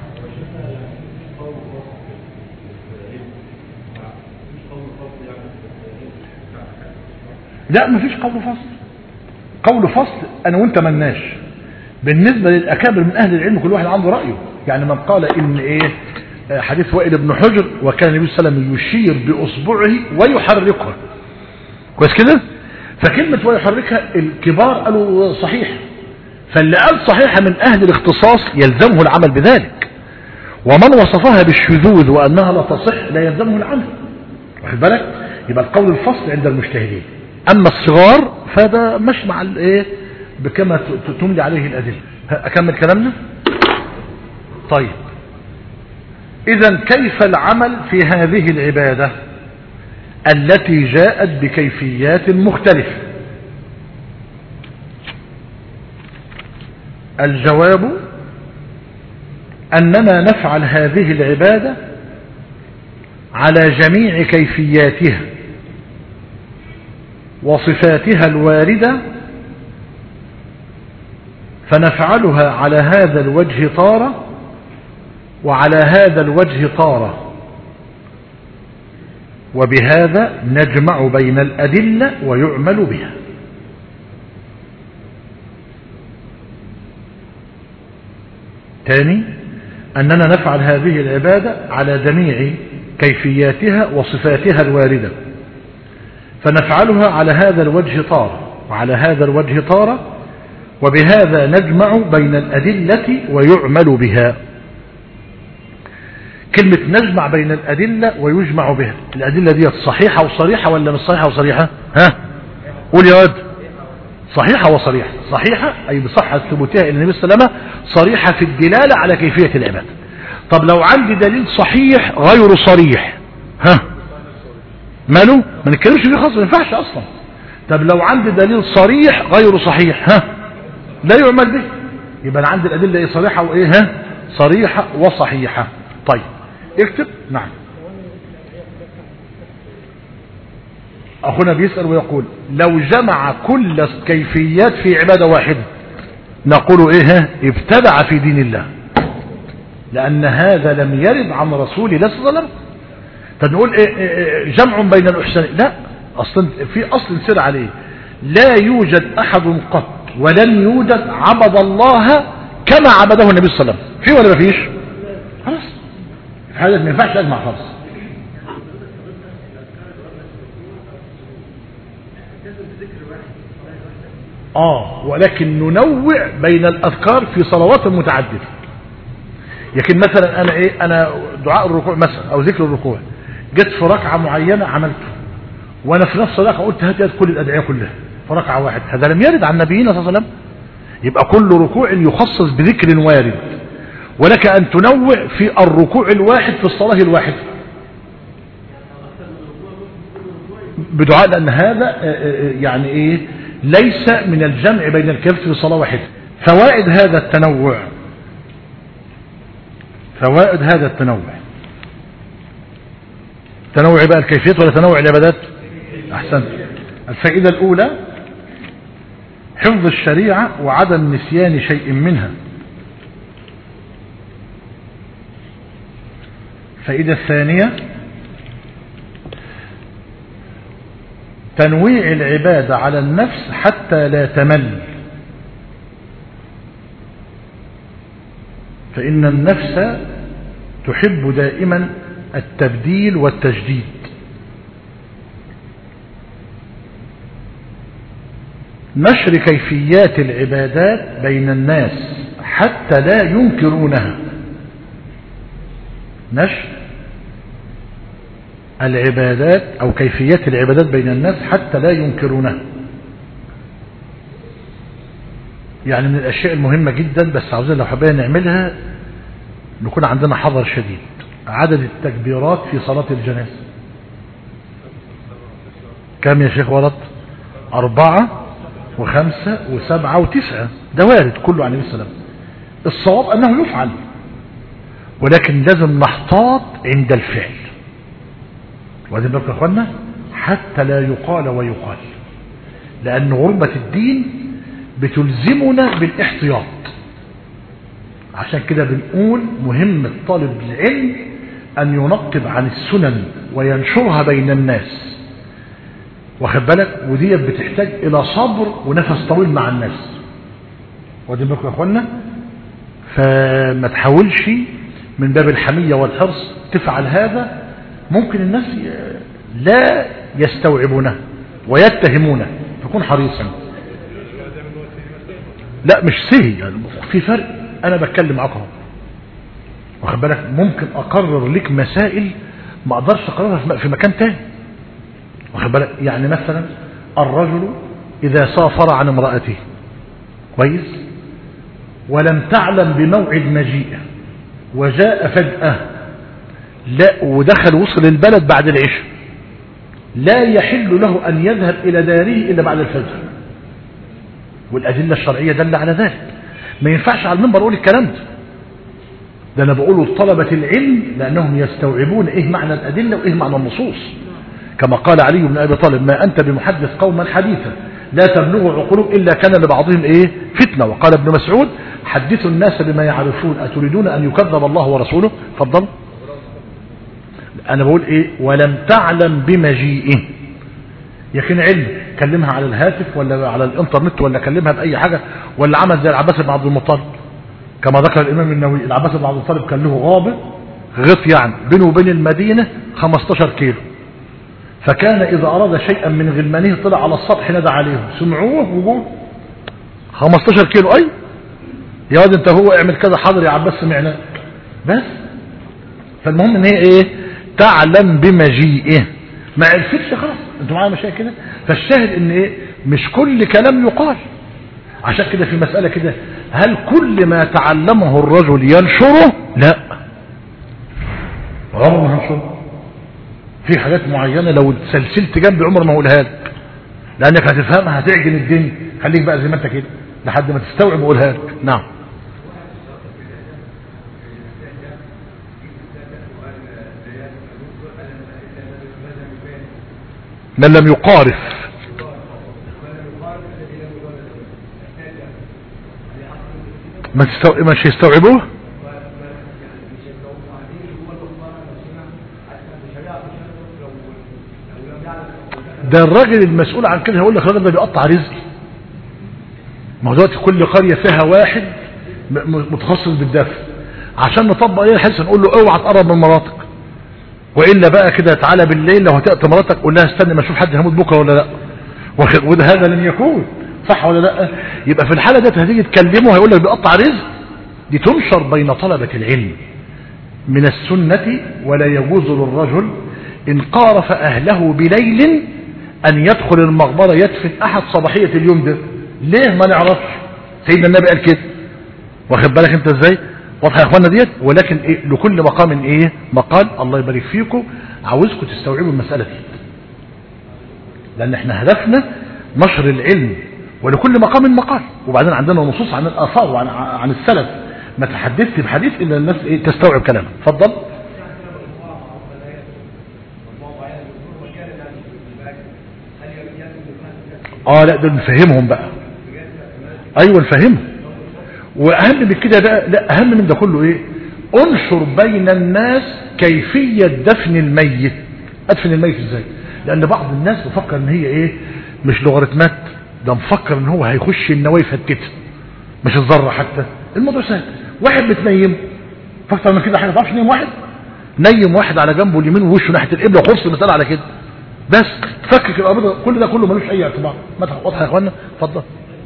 لا مفيش قول فصل قول فصل أنا وأنت مناش بالنسبة للأكابر من أهل العلم كل واحد عنده رأيه يعني من قال إن إيه حديث وائل بن حجر وكان النبي صلى الله عليه وسلم يشير بأصبعه ويحركها كويس كده فكلمة ويحركها الكبار قالوا صحيح فاللي قال صحيحة من أهل الاختصاص يلزمه العمل بذلك ومن وصفها بالشذوذ وأنها لا تصح لا يلزمه العمل واخد بالك يبقى القول الفصل عند المجتهدين أما الصغار فده مش مع الايه بكما تملي عليه الأدلة أكمل كلامنا طيب إذا كيف العمل في هذه العبادة التي جاءت بكيفيات مختلفة الجواب أننا نفعل هذه العبادة على جميع كيفياتها وصفاتها الواردة فنفعلها على هذا الوجه طارة وعلى هذا الوجه طارة وبهذا نجمع بين الأدلة ويعمل بها ثاني أننا نفعل هذه العبادة على جميع كيفياتها وصفاتها الواردة فنفعلها على هذا الوجه طارة وعلى هذا الوجه طارة وبهذا نجمع بين الأدلة ويعمل بها كلمة نجمع بين الأدلة ويجمع بها الأدلة دي صحيحة وصريحة ولا مش صحيحة وصريحة ها قول يا واد صحيحة وصريحة صحيحة أي بصحة ثبوتها إلى النبي صلى الله عليه وسلم صريحة في الدلالة على كيفية العبادة طب لو عندي دليل صحيح غير صريح ها ماله ما نتكلمش فيه خاصة ما ينفعش أصلا طب لو عندي دليل صريح غير صحيح ها لا يعمل به يبقى أنا عندي الأدلة إيه صريحة وإيه ها صريحة وصحيحة طيب اكتب نعم أخونا بيسأل ويقول لو جمع كل الكيفيات في عبادة واحدة نقول إيه ها ابتدع في دين الله لأن هذا لم يرد عن رسول الله صلى الله عليه وسلم فنقول إيه إيه جمع بين الأحسن لا أصلا في أصل سر عليه لا يوجد أحد قط ولن يوجد عبد الله كما عبده النبي صلى الله عليه وسلم في ولا ما فيش خلاص هذا ما ينفعش أجمع خالص آه ولكن ننوع بين الأذكار في صلوات متعددة لكن مثلا أنا إيه أنا دعاء الركوع مثلا أو ذكر الركوع جت في ركعة معينة عملته وأنا في نفس الركعة قلت هات كل الأدعية كلها في ركعة واحدة هذا لم يرد عن نبينا صلى الله عليه وسلم يبقى كل ركوع يخصص بذكر وارد ولك أن تنوع في الركوع الواحد في الصلاة الواحدة بدعاء لأن هذا يعني إيه ليس من الجمع بين الكفت في صلاة واحدة فوائد هذا التنوع فوائد هذا التنوع تنوع بقى الكيفيات ولا تنوع العبادات أحسنت الفائدة الأولى حفظ الشريعة وعدم نسيان شيء منها الفائدة الثانية تنويع العبادة على النفس حتى لا تمل فإن النفس تحب دائما التبديل والتجديد نشر كيفيات العبادات بين الناس حتى لا ينكرونها نشر العبادات أو كيفيات العبادات بين الناس حتى لا ينكرونها يعني من الأشياء المهمة جدا بس عاوزين لو حبينا نعملها نكون عندنا حذر شديد عدد التكبيرات في صلاة الجنازة كم يا شيخ ولد أربعة وخمسة وسبعة وتسعة ده وارد كله عن النبي صلى الله عليه وسلم الصواب أنه يفعل ولكن لازم نحتاط عند الفعل وهذه بالك يا اخوانا حتى لا يقال ويقال لأن غربة الدين بتلزمنا بالاحتياط عشان كده بنقول مهمة طالب العلم أن ينقب عن السنن وينشرها بين الناس واخد بالك ودي بتحتاج إلى صبر ونفس طويل مع الناس ودي بالك يا اخوانا فما تحاولش من باب الحمية والحرص تفعل هذا ممكن الناس لا يستوعبونه ويتهمونه فكون حريصا لا مش سهي يعني في فرق انا بتكلم معاك اهو واخد بالك ممكن اقرر لك مسائل ما اقدرش اقررها في مكان تاني واخد بالك يعني مثلا الرجل اذا سافر عن امرأته كويس ولم تعلم بموعد مجيئه وجاء فجأة لا ودخل وصل البلد بعد العشاء لا يحل له أن يذهب إلى داره إلا بعد الفجر والأدلة الشرعية دل على ذلك ما ينفعش على المنبر أقول الكلام ده ده أنا بقوله لطلبة العلم لأنهم يستوعبون إيه معنى الأدلة وإيه معنى النصوص كما قال علي بن أبي طالب ما أنت بمحدث قوما حديثا لا تبلغ عقولهم إلا كان لبعضهم إيه فتنة وقال ابن مسعود حدثوا الناس بما يعرفون أتريدون أن يكذب الله ورسوله فضل أنا بقول إيه ولم تعلم بمجيئه يكن علم كلمها على الهاتف ولا على الانترنت ولا كلمها بأي حاجة ولا عمل زي العباس بن عبد المطلب كما ذكر الإمام النووي العباس بن عبد المطلب كان له غابة غط يعني بينه وبين المدينة 15 كيلو فكان إذا أراد شيئا من غلمانه طلع على السطح ندى عليهم سمعوه وجوه 15 كيلو أي يا واد انت هو اعمل كذا حاضر يا عباس سمعناك بس فالمهم ان هي ايه تعلم بمجيئه ما عرفتش خلاص انتوا معايا مشاكل كده فالشاهد ان ايه مش كل كلام يقال عشان كده في مسألة كده هل كل ما تعلمه الرجل ينشره لا عمر ما هنشره في حاجات معينة لو اتسلسلت جنبي عمر ما هقولها لك لانك هتفهمها هتعجن الدنيا خليك بقى زي ما انت كده لحد ما تستوعب وقولها لك نعم من لم يقارف ما تستو... مش يستوعبوه ده الراجل المسؤول عن كده هيقول لك الراجل ده بيقطع رزقي ما هو دلوقتي كل قرية فيها واحد متخصص بالدفع عشان نطبق عليه الحديث نقول له اوعى تقرب من مراتك والا بقى كده تعالى بالليل لو هتأتي مراتك قول لها استنى ما اشوف حد هيموت بكره ولا لا وده هذا لن يكون صح ولا لا يبقى في الحالة دي هتيجي تكلمه هيقول لك بيقطع رزق دي تنشر بين طلبة العلم من السنة ولا يجوز للرجل إن قارف أهله بليل أن يدخل المقبرة يدفن أحد صباحية اليوم ده ليه ما نعرفش سيدنا النبي قال كده واخد بالك انت ازاي واضحه يا اخوانا ديت ولكن إيه لكل مقام ايه مقال الله يبارك فيكم عاوزكم تستوعبوا المساله دي لان احنا هدفنا نشر العلم ولكل مقام مقال وبعدين عندنا نصوص عن الآثار وعن عن السلف ما تحدثت بحديث إلا الناس إيه تستوعب كلامه اتفضل اه لا ده نفهمهم بقى ايوه نفهمهم واهم من كده بقى لا اهم من ده كله ايه انشر بين الناس كيفية دفن الميت ادفن الميت ازاي لان بعض الناس بفكر ان هي ايه مش لوغاريتمات ده مفكر ان هو هيخش النوايا يفتتها مش الذره حتى الموضوع سهل واحد بتنيمه فاكتر من كده حاجه تعرفش نيم واحد نيم واحد على جنبه اليمين ووشه ناحيه القبله وخلص المساله على كده بس فكك الاربطه كل ده كله ملوش اي اعتبار ما واضح يا اخوانا اتفضل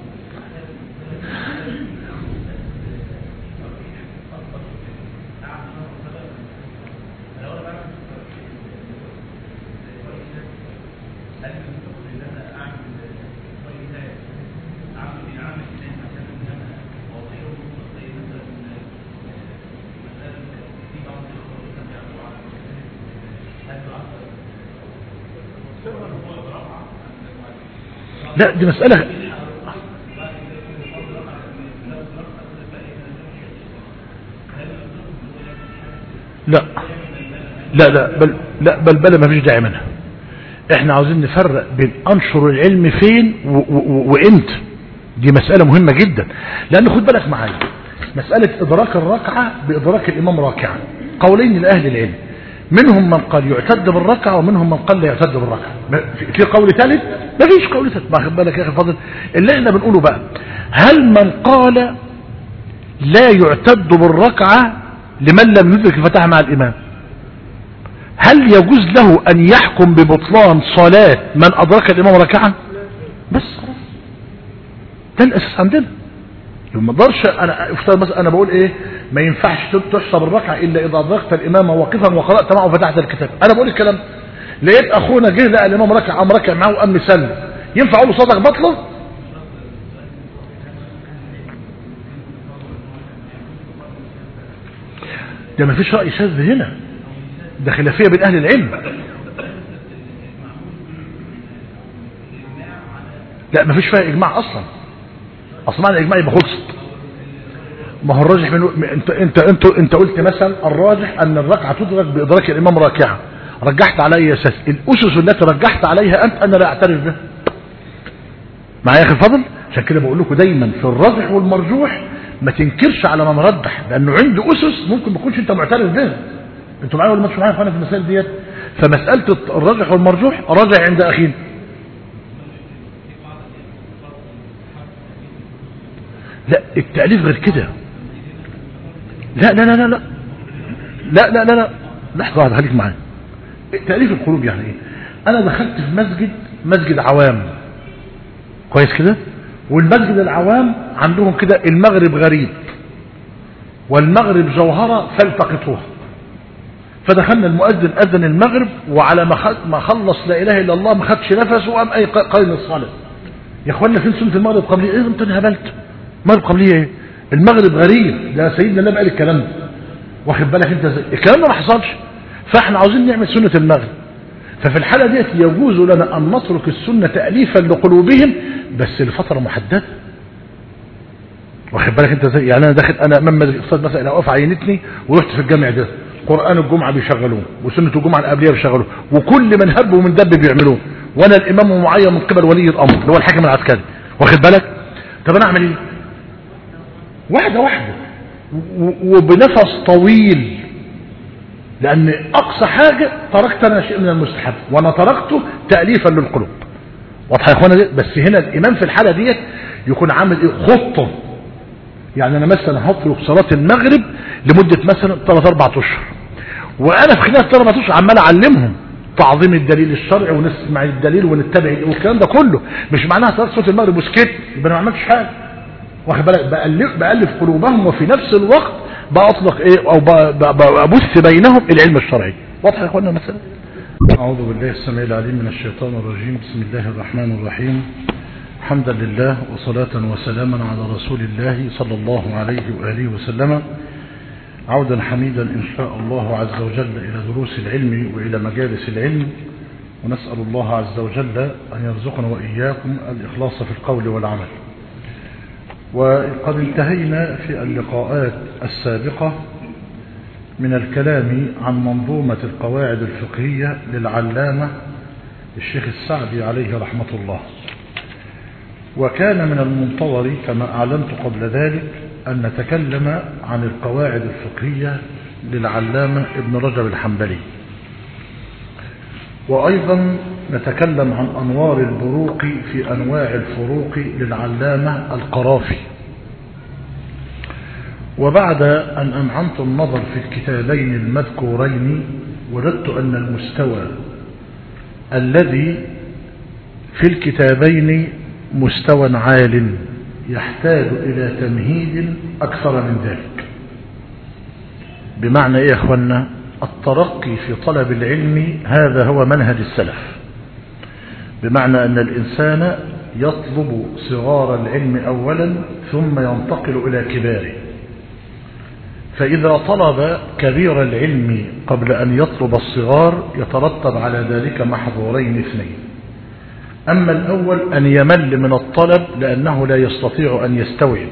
لا دي مسألة لا لا لا بل لا بل بل ما فيش داعي منها احنا عاوزين نفرق بين انشر العلم فين وامتى دي مسألة مهمة جدا لان خد بالك معايا مسألة ادراك الركعة بادراك الامام راكعا قولين لاهل العلم منهم من قال يعتد بالركعة ومنهم من قال لا يعتد بالركعة في قول ثالث ما فيش قول ثالث ما خد بالك يا اخي فاضل اللي احنا بنقوله بقى هل من قال لا يعتد بالركعة لمن لم يدرك الفتاح مع الامام هل يجوز له ان يحكم ببطلان صلاة من ادرك الامام ركعة بس خلاص ده الاساس عندنا ما اقدرش انا افترض مثلا انا بقول ايه ما ينفعش تحسب الركعه الا اذا ادركت الامام واقفا وقرات معه وفتحت الكتاب انا بقول الكلام لقيت اخونا جه لقى الامام ركع قام ركع معاه وقام مسلم ينفع اقول له صدق بطله ده ما فيش راي شاذ هنا ده خلافيه بين اهل العلم لا ما فيش فيها اجماع اصلا اصلا معنى الاجماع يبقى خلصت ما هو الراجح من انت انت انت انت قلت مثلا الراجح ان الركعه تدرك بادراك الامام راكعه رجحت علي اساس الاسس التي رجحت عليها انت انا لا اعترف بها معايا يا اخي الفضل عشان كده بقول لكم دايما في الراجح والمرجوح ما تنكرش على من رجح لانه عنده اسس ممكن ما تكونش انت معترف بها انتوا معايا ولا مش معايا في المسائل ديت فمساله الراجح والمرجوح راجع عند اخينا لا التأليف غير كده لا لا لا لا لا لا لا لا لا لحظة واحدة خليك معايا تأليف القلوب يعني ايه انا دخلت في مسجد مسجد عوام كويس كده والمسجد العوام عندهم كده المغرب غريب والمغرب جوهرة فالتقطوها فدخلنا المؤذن أذن المغرب وعلى ما خلص لا إله إلا الله ما خدش نفسه وقام أي قائم الصلاة يا اخوانا فين سنة المغرب قبلية ايه انت انهبلت المغرب قبلية ايه المغرب غريب ده سيدنا النبي قال الكلام ده واخد بالك انت زي الكلام ده ما حصلش فاحنا عاوزين نعمل سنة المغرب ففي الحالة ديت يجوز لنا أن نترك السنة تأليفا لقلوبهم بس لفترة محددة واخد بالك انت زي يعني انا داخل انا امام الاستاذ مثلا لو عينتني ورحت في الجامع ده قرآن الجمعة بيشغلوه وسنة الجمعة القبلية بيشغلوه وكل من هب ومن دب بيعملوه وانا الامام معين من قبل ولي الامر اللي هو الحاكم العسكري واخد بالك طب انا اعمل ايه واحدة واحدة وبنفس طويل لأن أقصى حاجة تركت أنا شيء من المستحب وأنا تركته تأليفا للقلوب واضحة يا إخوانا دي بس هنا الإمام في الحالة ديت يكون عامل إيه خطة يعني أنا مثلا هطلق صلاة المغرب لمدة مثلا 3 4 أشهر وأنا في خلال 3 4 أشهر عمال أعلمهم تعظيم الدليل الشرعي ونسمع الدليل ونتبع والكلام ده كله مش معناها صلاة صوت المغرب وسكت يبقى أنا ما عملتش حاجة واخد بالك بألف, بألف قلوبهم وفي نفس الوقت بأطلق ايه او ببث بينهم العلم الشرعي واضح يا اخوانا مثلا أعوذ بالله السميع العليم من الشيطان الرجيم بسم الله الرحمن الرحيم حمدا لله وصلاة وسلاما على رسول الله صلى الله عليه وآله وسلم عودا حميدا إن شاء الله عز وجل إلى دروس العلم وإلى مجالس العلم ونسأل الله عز وجل أن يرزقنا وإياكم الإخلاص في القول والعمل وقد انتهينا في اللقاءات السابقة من الكلام عن منظومة القواعد الفقهية للعلامة الشيخ السعدي عليه رحمة الله وكان من المنتظر كما أعلنت قبل ذلك أن نتكلم عن القواعد الفقهية للعلامة ابن رجب الحنبلي وأيضا نتكلم عن أنوار البروق في أنواع الفروق للعلامة القرافي وبعد أن أنعمت النظر في الكتابين المذكورين وجدت أن المستوى الذي في الكتابين مستوى عال يحتاج إلى تمهيد أكثر من ذلك بمعنى إيه يا أخوانا الترقي في طلب العلم هذا هو منهج السلف بمعنى أن الإنسان يطلب صغار العلم أولا ثم ينتقل إلى كباره فإذا طلب كبير العلم قبل أن يطلب الصغار يترتب على ذلك محظورين اثنين أما الأول أن يمل من الطلب لأنه لا يستطيع أن يستوعب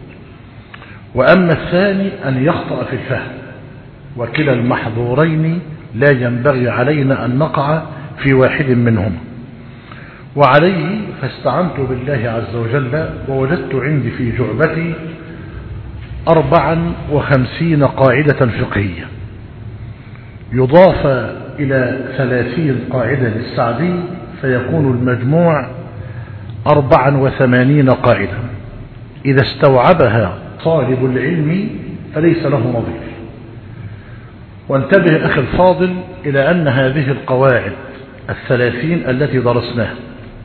وأما الثاني أن يخطأ في الفهم وكلا المحظورين لا ينبغي علينا أن نقع في واحد منهما وعليه فاستعنت بالله عز وجل ووجدت عندي في جعبتي أربعا وخمسين قاعدة فقهية يضاف إلى ثلاثين قاعدة للسعدي فيكون المجموع أربعا وثمانين قاعدة إذا استوعبها طالب العلم فليس له نظير وانتبه أخي الفاضل إلى أن هذه القواعد الثلاثين التي درسناها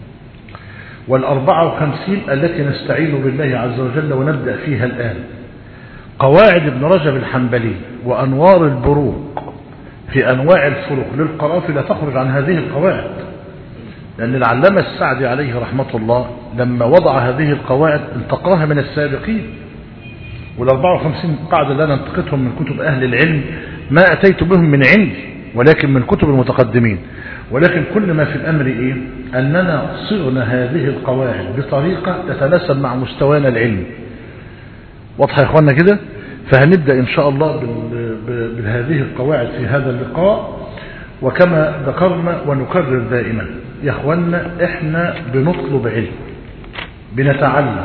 والأربعة وخمسين التي نستعين بالله عز وجل ونبدأ فيها الآن قواعد ابن رجب الحنبلي وأنوار البروق في أنواع الفروق للقرافة لا تخرج عن هذه القواعد لأن العلامة السعدي عليه رحمة الله لما وضع هذه القواعد انتقاها من السابقين والأربعة وخمسين قاعدة اللي أنا انتقتهم من كتب أهل العلم ما أتيت بهم من عندي ولكن من كتب المتقدمين ولكن كل ما في الأمر إيه أننا صغنا هذه القواعد بطريقة تتناسب مع مستوانا العلمي واضحة يا إخوانا كده فهنبدأ إن شاء الله بهذه القواعد في هذا اللقاء وكما ذكرنا ونكرر دائما يا إخوانا إحنا بنطلب علم بنتعلم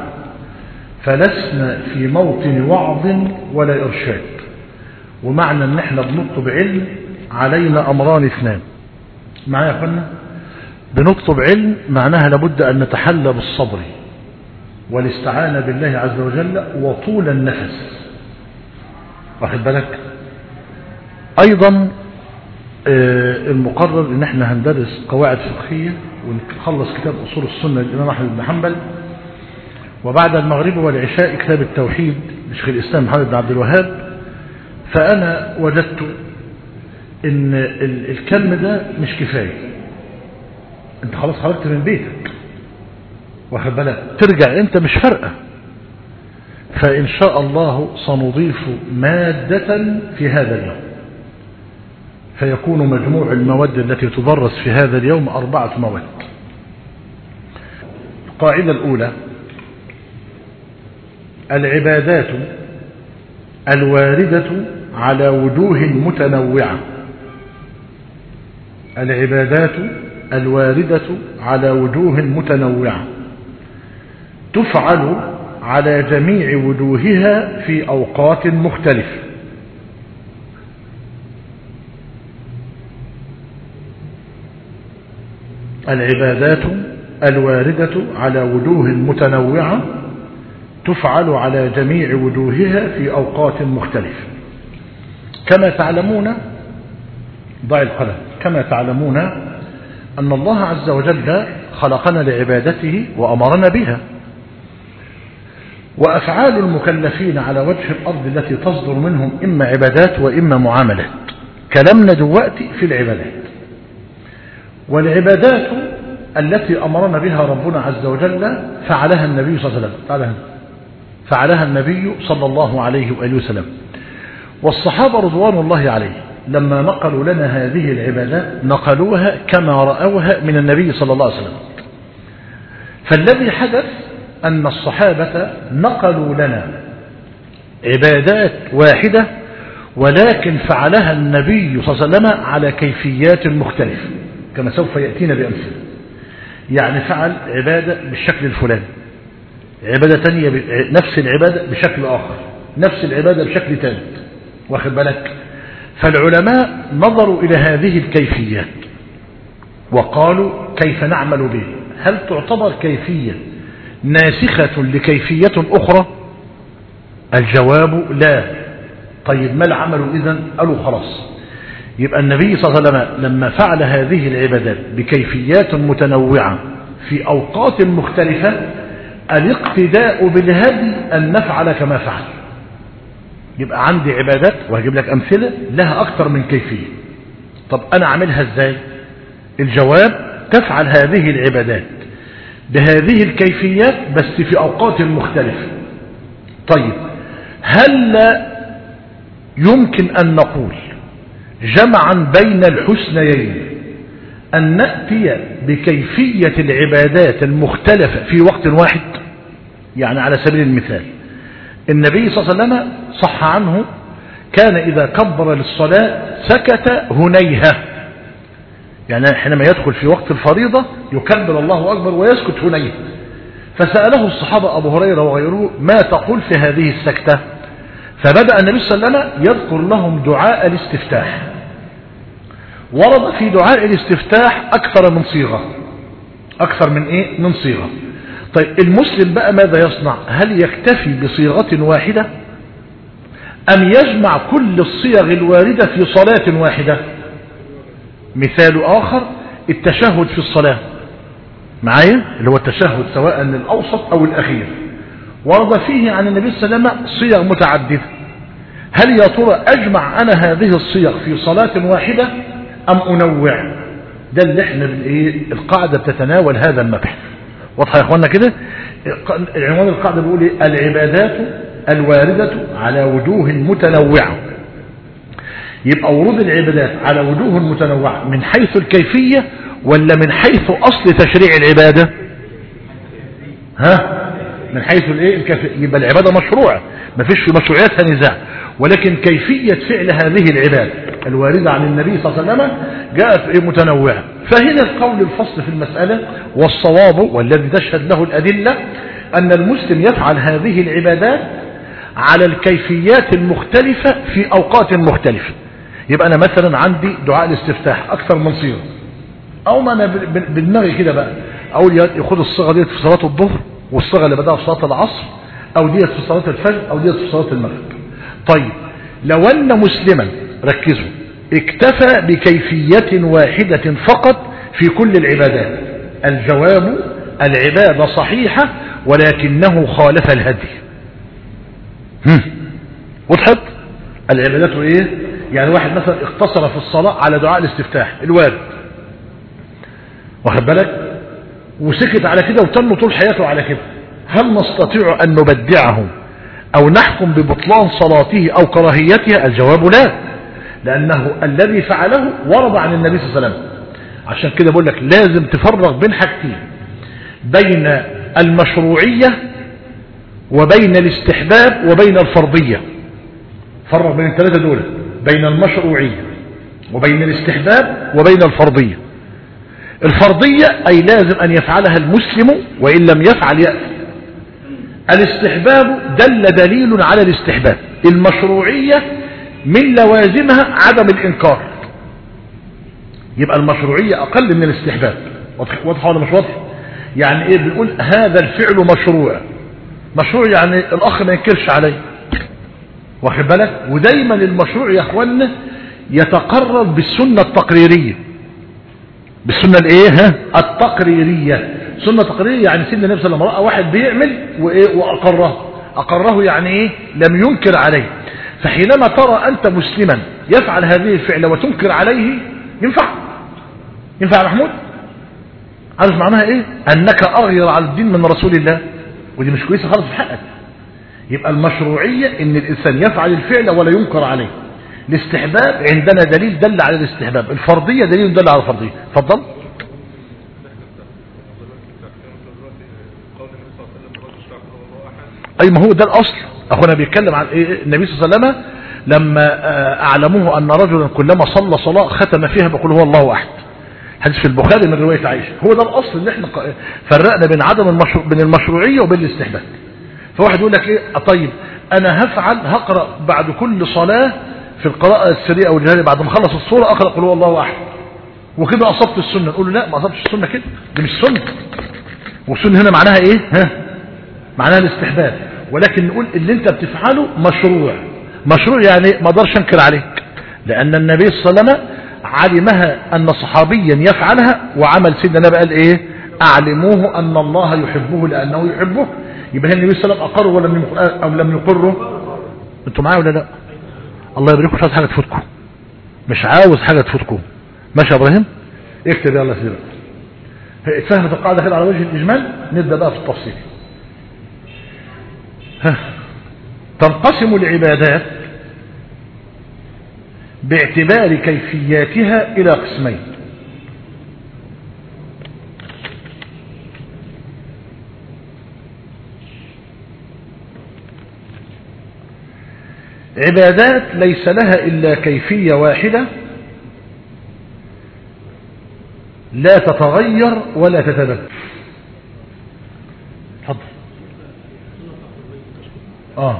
فلسنا في موطن وعظ ولا إرشاد ومعنى ان احنا بنطلب علم علينا امران اثنان معايا يا اخوانا بنطلب علم معناها لابد ان نتحلى بالصبر والاستعانة بالله عز وجل وطول النفس واخد بالك ايضا المقرر ان احنا هندرس قواعد فقهية ونخلص كتاب اصول السنة للامام احمد بن حنبل وبعد المغرب والعشاء كتاب التوحيد لشيخ الاسلام محمد بن عبد الوهاب فأنا وجدت ان الكم ده مش كفاية انت خلاص خرجت من بيتك واخد بالك ترجع انت مش فارقة فإن شاء الله سنضيف مادة في هذا اليوم فيكون مجموع المواد التي تدرس في هذا اليوم أربعة مواد القاعدة الأولى العبادات الواردة على وجوه متنوعة العبادات الواردة على وجوه متنوعة تفعل على جميع وجوهها في أوقات مختلفة العبادات الواردة على وجوه متنوعة تفعل على جميع وجوهها في أوقات مختلفة كما تعلمون ضع القلم كما تعلمون أن الله عز وجل خلقنا لعبادته وأمرنا بها وأفعال المكلفين على وجه الأرض التي تصدر منهم إما عبادات وإما معاملات كلامنا دلوقتي في العبادات والعبادات التي أمرنا بها ربنا عز وجل فعلها النبي صلى الله عليه وسلم فعلها, فعلها النبي صلى الله عليه وآله وسلم والصحابة رضوان الله عليه لما نقلوا لنا هذه العبادات نقلوها كما رأوها من النبي صلى الله عليه وسلم فالذي حدث أن الصحابة نقلوا لنا عبادات واحدة ولكن فعلها النبي صلى الله عليه وسلم على كيفيات مختلفة كما سوف يأتينا بأمثلة يعني فعل عبادة بالشكل الفلاني عبادة تانية نفس العبادة بشكل آخر نفس العبادة بشكل ثالث واخد بالك فالعلماء نظروا إلى هذه الكيفيات وقالوا كيف نعمل به هل تعتبر كيفية ناسخة لكيفية أخرى الجواب لا طيب ما العمل إذن قالوا خلاص يبقى النبي صلى الله عليه وسلم لما فعل هذه العبادات بكيفيات متنوعة في أوقات مختلفة الاقتداء بالهدي أن نفعل كما فعل يبقى عندي عبادات وهجيب لك أمثلة لها أكثر من كيفية طب أنا أعملها إزاي الجواب تفعل هذه العبادات بهذه الكيفيات بس في أوقات مختلفة طيب هل يمكن أن نقول جمعا بين الحسنيين أن نأتي بكيفية العبادات المختلفة في وقت واحد يعني على سبيل المثال النبي صلى الله عليه وسلم صح عنه كان إذا كبر للصلاة سكت هنيها يعني حينما يدخل في وقت الفريضة يكبر الله أكبر ويسكت هنيها فسأله الصحابة أبو هريرة وغيره ما تقول في هذه السكتة فبدأ النبي صلى الله عليه وسلم يذكر لهم دعاء الاستفتاح ورد في دعاء الاستفتاح أكثر من صيغة أكثر من إيه؟ من صيغة طيب المسلم بقى ماذا يصنع هل يكتفي بصيغة واحدة أم يجمع كل الصيغ الواردة في صلاة واحدة مثال آخر التشهد في الصلاة معايا اللي هو التشهد سواء الأوسط أو الأخير ورد فيه عن النبي صلى الله عليه وسلم صيغ متعددة هل يا ترى أجمع أنا هذه الصيغ في صلاة واحدة أم أنوع ده اللي احنا بالايه القاعدة بتتناول هذا المبحث واضحة يا اخوانا كده عنوان القاعدة بيقول ايه العبادات الواردة على وجوه متنوعة يبقى ورود العبادات على وجوه متنوعة من حيث الكيفية ولا من حيث أصل تشريع العبادة ها من حيث الايه الكيفية يبقى العبادة مشروعة ما فيش في مشروعيتها نزاع ولكن كيفية فعل هذه العبادة الواردة عن النبي صلى الله عليه وسلم جاءت متنوعة فهنا القول الفصل في المسألة والصواب والذي تشهد له الأدلة أن المسلم يفعل هذه العبادات على الكيفيات المختلفة في أوقات مختلفة يبقى أنا مثلا عندي دعاء الاستفتاح أكثر من صيغة أو ما أنا بدماغي كده بقى أقول ياخد الصيغة ديت في صلاة الظهر والصيغة اللي بدأها في صلاة العصر أو ديت في صلاة الفجر أو ديت في صلاة المغرب طيب لو أن مسلما ركزوا اكتفى بكيفية واحدة فقط في كل العبادات الجواب العبادة صحيحة ولكنه خالف الهدي وضحت العبادات ايه يعني واحد مثلا اقتصر في الصلاة على دعاء الاستفتاح الوارد واخد بالك وسكت على كده وتم طول حياته على كده هل نستطيع أن نبدعه أو نحكم ببطلان صلاته أو كراهيتها الجواب لا لأنه الذي فعله ورد عن النبي صلى الله عليه وسلم عشان كده بقول لك لازم تفرق بين حاجتين بين المشروعية وبين الاستحباب وبين الفرضية فرق بين الثلاثة دول بين المشروعية وبين الاستحباب وبين الفرضية الفرضية أي لازم أن يفعلها المسلم وإن لم يفعل يأثم الاستحباب دل دليل على الاستحباب المشروعية من لوازمها عدم الإنكار يبقى المشروعية أقل من الاستحباب واضح ولا مش واضح يعني إيه بنقول هذا الفعل مشروع مشروع يعني الأخ ما ينكرش عليه واخد بالك ودايما المشروع يا اخوانا يتقرر بالسنة التقريرية بالسنة الايه ها التقريرية سنة تقريرية يعني سيدنا النبي صلى الله عليه وسلم رأى واحد بيعمل وايه واقره اقره يعني ايه لم ينكر عليه فحينما ترى انت مسلما يفعل هذه الفعلة وتنكر عليه ينفع ينفع يا محمود عارف معناها ايه انك اغير على الدين من رسول الله ودي مش كويسة خالص في حقك يبقى المشروعية ان الانسان يفعل الفعل ولا ينكر عليه الاستحباب عندنا دليل دل على الاستحباب الفرضية دليل دل على الفرضية اتفضل اي ما هو ده الاصل اخونا بيتكلم عن إيه النبي صلى الله عليه وسلم لما اعلموه ان رجلا كلما صلى صلاة ختم فيها بقول هو الله احد حديث في البخاري من رواية عائشة هو ده الاصل اللي احنا فرقنا بين عدم المشروع بين المشروعية وبين الاستحباب فواحد يقول لك ايه طيب انا هفعل هقرأ بعد كل صلاة في القراءة السريعة او الجهرية بعد ما اخلص الصورة اقرأ قل هو الله احد وكده اصبت السنة نقول له لا ما اصبتش السنة كده دي مش سنة والسنة هنا معناها ايه ها معناها الاستحباب ولكن نقول اللي انت بتفعله مشروع مشروع يعني ما اقدرش انكر عليك لان النبي صلى الله عليه وسلم علمها ان صحابيا يفعلها وعمل سيدنا النبي قال ايه اعلموه ان الله يحبه لانه يحبه يبقى النبي صلى الله عليه وسلم اقره ولم او لم يقره انتوا معايا ولا لا الله يبارككم مش عاوز حاجه تفوتكم مش عاوز حاجه تفوتكم ماشي يا ابراهيم اكتب يلا سيدي اتفهمت القاعده كده على وجه الاجمال نبدا بقى في التفصيل ها. تنقسم العبادات باعتبار كيفياتها الى قسمين عبادات ليس لها إلا كيفية واحدة لا تتغير ولا تتبدل تفضل اه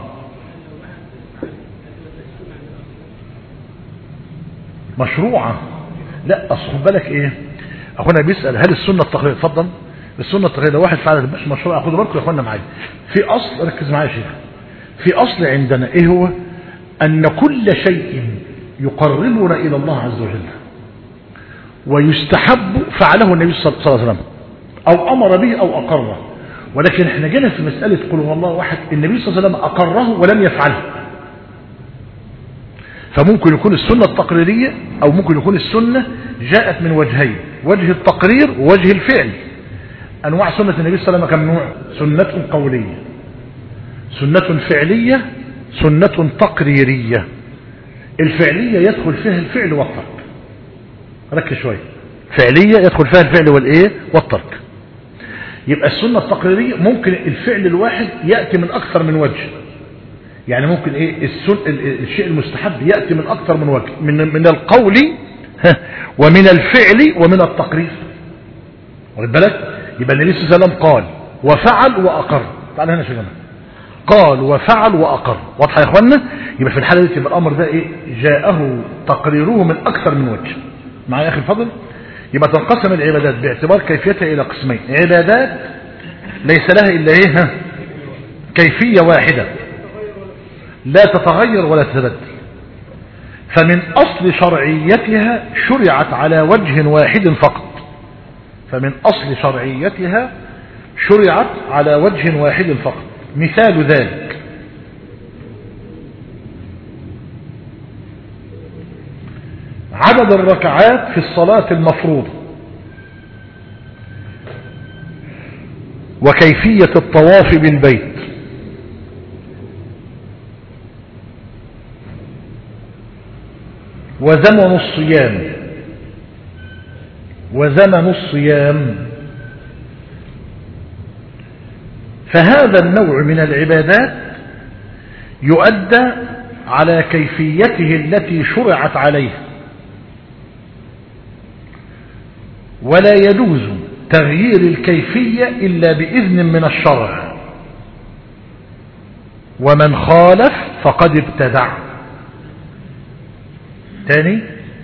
مشروعة لا اصل خد بالك ايه اخونا بيسأل هل السنة التقليدية اتفضل السنة التقليدية واحد فعل مش مشروع خدوا بالكم يا اخوانا معايا في اصل ركز معايا يا شيخ في اصل عندنا ايه هو أن كل شيء يقربنا إلى الله عز وجل ويستحب فعله النبي صلى الله عليه وسلم أو أمر به أو أقره ولكن احنا جينا في مسألة قل هو الله واحد النبي صلى الله عليه وسلم أقره ولم يفعله فممكن يكون السنة التقريرية أو ممكن يكون السنة جاءت من وجهين وجه التقرير ووجه الفعل أنواع سنة النبي صلى الله عليه وسلم كم نوع سنة قولية سنة فعلية سنة تقريرية الفعلية يدخل فيها الفعل والترك ركز شوية فعلية يدخل فيها الفعل والايه والترك يبقى السنة التقريرية ممكن الفعل الواحد يأتي من أكثر من وجه يعني ممكن ايه السن... الشيء المستحب يأتي من أكثر من وجه من, من القول ومن الفعل ومن التقرير واخد بالك يبقى النبي صلى الله عليه وسلم قال وفعل وأقر تعال هنا يا شيخنا قال وفعل وأقر واضحة يا اخوانا يبقى في الحالة دي يبقى الأمر ده ايه جاءه تقريره من أكثر من وجه معايا يا أخي الفضل يبقى تنقسم العبادات باعتبار كيفيتها إلى قسمين عبادات ليس لها إلا ايه ها كيفية واحدة لا تتغير ولا تتبدل فمن أصل شرعيتها شرعت على وجه واحد فقط فمن أصل شرعيتها شرعت على وجه واحد فقط مثال ذلك عدد الركعات في الصلاة المفروضة وكيفية الطواف بالبيت وزمن الصيام وزمن الصيام فهذا النوع من العبادات يؤدى على كيفيته التي شرعت عليه ولا يجوز تغيير الكيفية إلا بإذن من الشرع ومن خالف فقد ابتدع تاني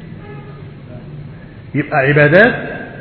يبقى عبادات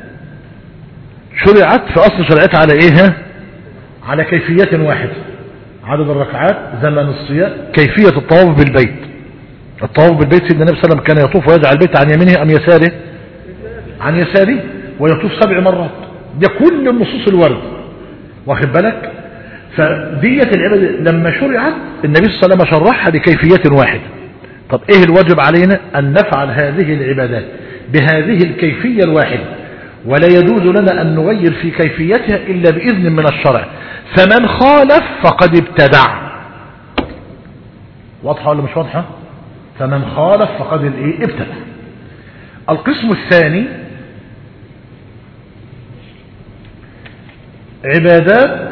شرعت في أصل شرعتها على إيه على كيفية واحدة عدد الركعات زمن الصيام كيفية الطواف بالبيت الطواف بالبيت سيدنا النبي صلى الله عليه وسلم كان يطوف ويجعل البيت عن يمينه أم يساره عن يساره ويطوف سبع مرات ده كل النصوص الورد واخد بالك فدية العبادة لما شرعت النبي صلى الله عليه وسلم شرحها بكيفية واحدة طب ايه الواجب علينا ان نفعل هذه العبادات بهذه الكيفية الواحدة ولا يجوز لنا ان نغير في كيفيتها الا باذن من الشرع فمن خالف فقد ابتدع واضحة ولا مش واضحة فمن خالف فقد الايه ابتدع القسم الثاني عبادات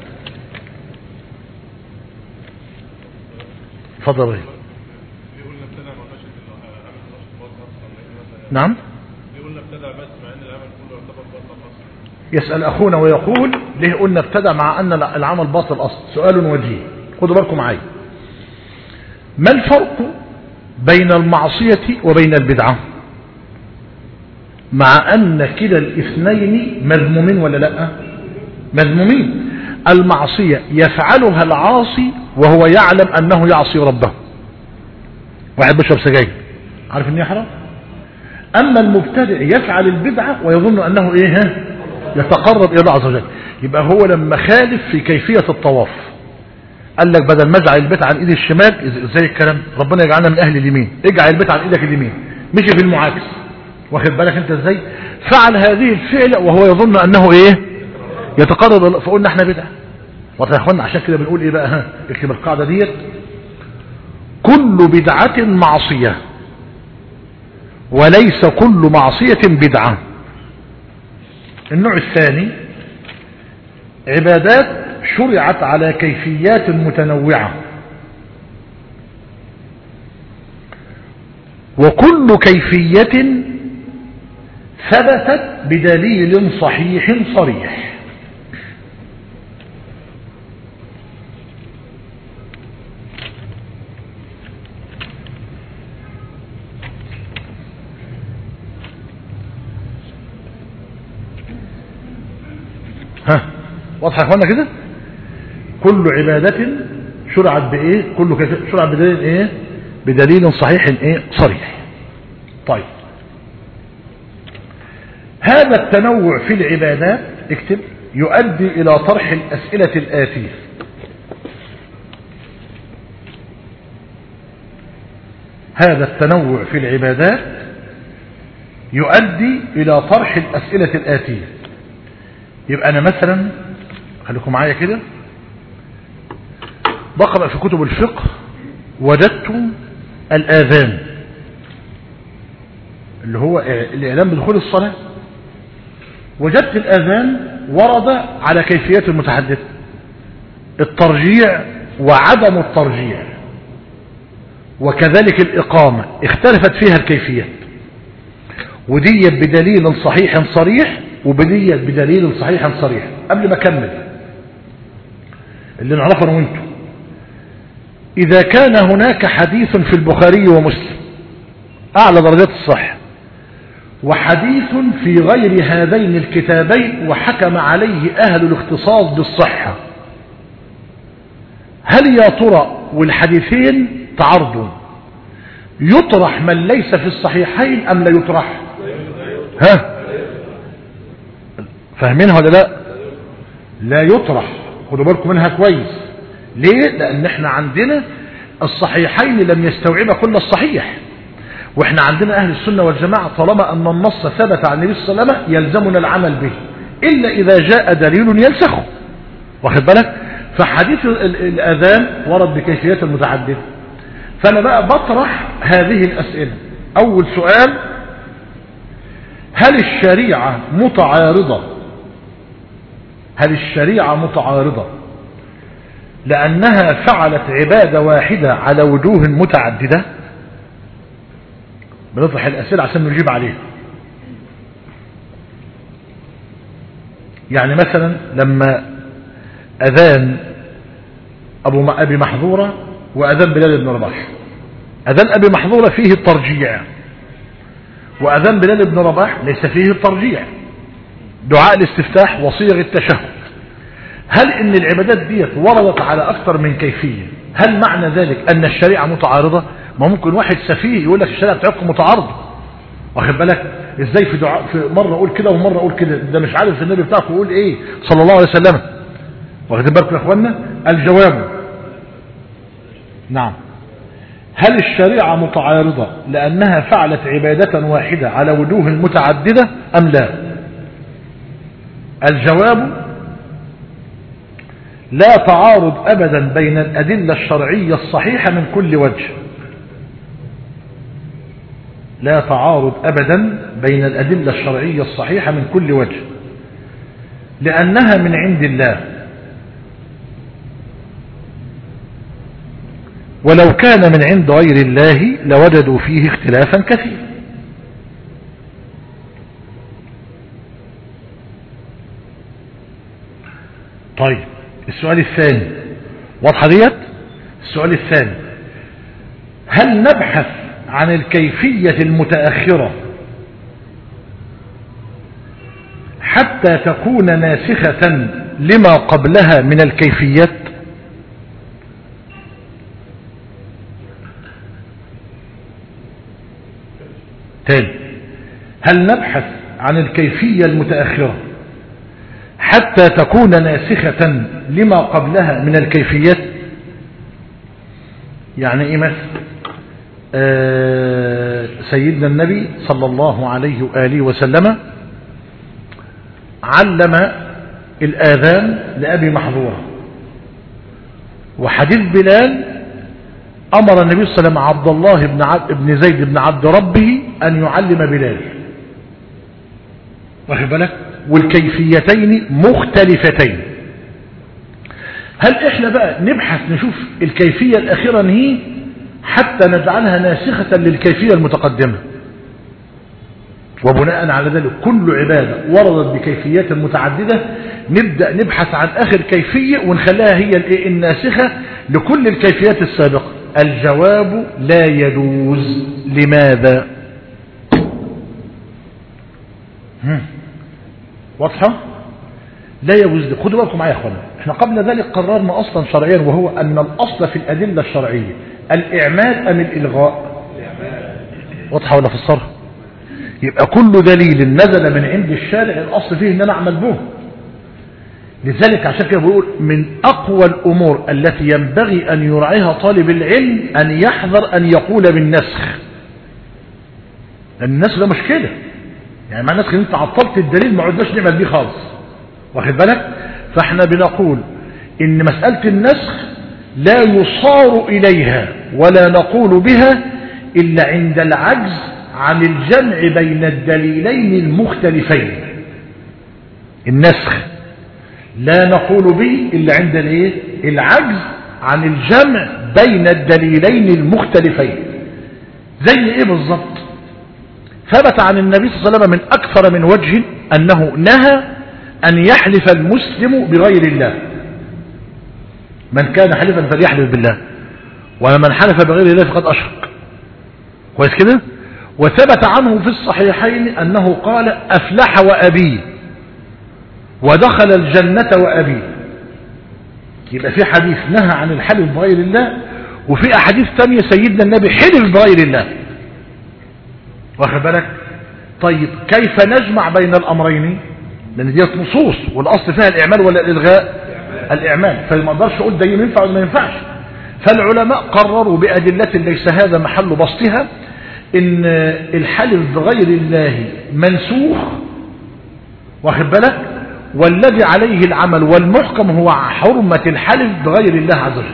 فضل نعم يسأل أخونا ويقول ليه قلنا ابتدى مع أن العمل باطل أصل سؤال وجيه خدوا بالكم معي ما الفرق بين المعصية وبين البدعة مع أن كلا الاثنين مذمومين ولا لا مذمومين المعصية يفعلها العاصي وهو يعلم أنه يعصي ربه واحد بيشرب سجاير عارف ان هي حرام أما المبتدع يفعل البدعة ويظن أنه إيه ها يتقرب إلى الله عز وجل يبقى هو لما خالف في كيفية الطواف قال لك بدل ما اجعل البيت عن ايدي الشمال زي الكلام ربنا يجعلنا من اهل اليمين اجعل البيت عن ايدك اليمين مشي في المعاكس واخد بالك انت ازاي فعل هذه الفعلة وهو يظن انه ايه يتقرب فقلنا احنا بدعة واضح يا اخوانا عشان كده بنقول ايه بقى ها اكتب القاعدة ديت كل بدعة معصية وليس كل معصية بدعة النوع الثاني عبادات شرعت على كيفيات متنوعة وكل كيفية ثبتت بدليل صحيح صريح ها واضح يا اخوانا كده كل عبادة شرعت بايه كل شرعت بدليل ايه بدليل صحيح ايه صريح طيب هذا التنوع في العبادات اكتب يؤدي الى طرح الاسئلة الاتية هذا التنوع في العبادات يؤدي الى طرح الاسئلة الاتية يبقى انا مثلا خليكم معايا كده بقرأ في كتب الفقه وجدت الآذان اللي هو الإعلام بدخول الصلاة وجدت الآذان ورد على كيفيات المتحدث الترجيع وعدم الترجيع وكذلك الإقامة اختلفت فيها الكيفيات ودي بدليل صحيح صريح وبديت بدليل صحيح صريح قبل ما أكمل اللي نعرفه انا وانتم إذا كان هناك حديث في البخاري ومسلم أعلى درجات الصحة وحديث في غير هذين الكتابين وحكم عليه أهل الاختصاص بالصحة هل يا ترى والحديثين تعرضوا يطرح من ليس في الصحيحين أم لا يطرح ها فاهمينها ولا لا لا يطرح خدوا بالكم منها كويس ليه لان احنا عندنا الصحيحين لم يستوعب كل الصحيح واحنا عندنا اهل السنة والجماعة طالما ان النص ثبت عن النبي صلى الله عليه وسلم يلزمنا العمل به الا اذا جاء دليل ينسخه واخد بالك فحديث الاذان ورد بكيفيات متعددة فانا بقى بطرح هذه الاسئلة اول سؤال هل الشريعة متعارضة هل الشريعة متعارضة لأنها فعلت عبادة واحدة على وجوه متعددة بنطرح الأسئلة عشان نجيب عليها يعني مثلا لما أذان أبو أبي محظورة وأذان بلال بن رباح أذان أبي محظورة فيه الترجيع وأذان بلال بن رباح ليس فيه الترجيع دعاء الاستفتاح وصيغ التشهد هل ان العبادات ديت وردت على اكثر من كيفية هل معنى ذلك ان الشريعة متعارضة ما ممكن واحد سفيه يقول لك الشريعة بتاعتكم متعارضة واخد بالك ازاي في دعاء في مرة اقول كده ومرة اقول كده ده مش عارف النبي بتاعكم يقول ايه صلى الله عليه وسلم واخد بالكم يا اخوانا الجواب نعم هل الشريعة متعارضة لأنها فعلت عبادة واحدة على وجوه متعددة أم لا الجواب لا تعارض أبدا بين الأدلة الشرعية الصحيحة من كل وجه لا تعارض أبدا بين الأدلة الشرعية الصحيحة من كل وجه لأنها من عند الله ولو كان من عند غير الله لوجدوا فيه اختلافا كثيرا طيب السؤال الثاني واضحة ديت السؤال الثاني هل نبحث عن الكيفية المتأخرة حتى تكون ناسخة لما قبلها من الكيفيات تاني هل نبحث عن الكيفية المتأخرة حتى تكون ناسخة لما قبلها من الكيفيات يعني ايه مثل آه سيدنا النبي صلى الله عليه وآله وسلم علم الآذان لأبي محظورة وحديث بلال أمر النبي صلى الله عليه وسلم عبد الله بن, عبد بن زيد بن عبد ربه أن يعلم بلال واخد بالك والكيفيتين مختلفتين هل احنا بقى نبحث نشوف الكيفية الأخيرة هي حتى نجعلها ناسخة للكيفية المتقدمة وبناء على ذلك كل عبادة وردت بكيفيات متعددة نبدأ نبحث عن آخر كيفية ونخليها هي الناسخة لكل الكيفيات السابقة الجواب لا يجوز لماذا واضحة لا يجوز خدوا بالكم معايا يا اخوانا احنا قبل ذلك قررنا اصلا شرعيا وهو ان الاصل في الادلة الشرعية الاعمال ام الالغاء واضحة ولا في الصرف يبقى كل دليل نزل من عند الشارع الاصل فيه ان انا اعمل به لذلك عشان كده بقول من اقوى الامور التي ينبغي ان يراعيها طالب العلم ان يحذر ان يقول بالنسخ لان النسخ ده مشكله يعني مع النسخ ان انت عطلت الدليل ما عدناش نعمل بيه خالص واخد بالك فاحنا بنقول ان مساله النسخ لا يصار اليها ولا نقول بها الا عند العجز عن الجمع بين الدليلين المختلفين النسخ لا نقول به إلا عند الايه العجز عن الجمع بين الدليلين المختلفين زي ايه بالظبط ثبت عن النبي صلى الله عليه وسلم من أكثر من وجه أنه نهى أن يحلف المسلم بغير الله من كان حلفا فليحلف بالله ومن حلف بغير الله فقد أشرك كويس كده وثبت عنه في الصحيحين أنه قال أفلح وأبيه ودخل الجنة وأبيه يبقى في حديث نهى عن الحلف بغير الله وفي أحاديث ثانية سيدنا النبي حلف بغير الله واخد بالك طيب كيف نجمع بين الأمرين لأن ديت نصوص والأصل فيها الإعمال ولا الإلغاء الإعمال فما اقدرش أقول ده ينفع ولا ما ينفعش فالعلماء قرروا بأدلة ليس هذا محل بسطها إن الحلف بغير الله منسوخ واخد بالك والذي عليه العمل والمحكم هو حرمة الحلف بغير الله عز وجل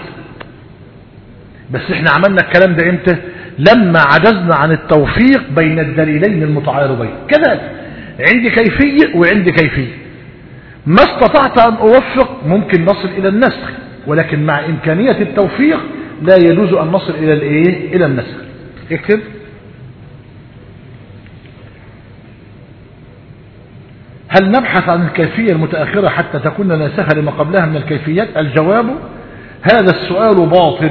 بس احنا عملنا الكلام ده امتى لما عجزنا عن التوفيق بين الدليلين المتعارضين كذلك عندي كيفية وعندي كيفية ما استطعت أن أوفق ممكن نصل إلى النسخ ولكن مع إمكانية التوفيق لا يجوز أن نصل إلى الإيه إلى النسخ اكتب هل نبحث عن الكيفية المتأخرة حتى تكون ناسخة لما قبلها من الكيفيات الجواب هذا السؤال باطل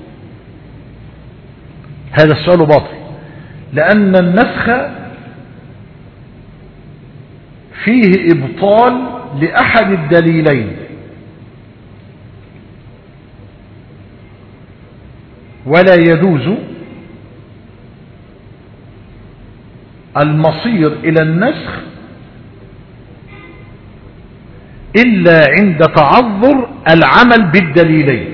هذا السؤال باطل لأن النسخ فيه إبطال لأحد الدليلين ولا يجوز المصير إلى النسخ إلا عند تعذر العمل بالدليلين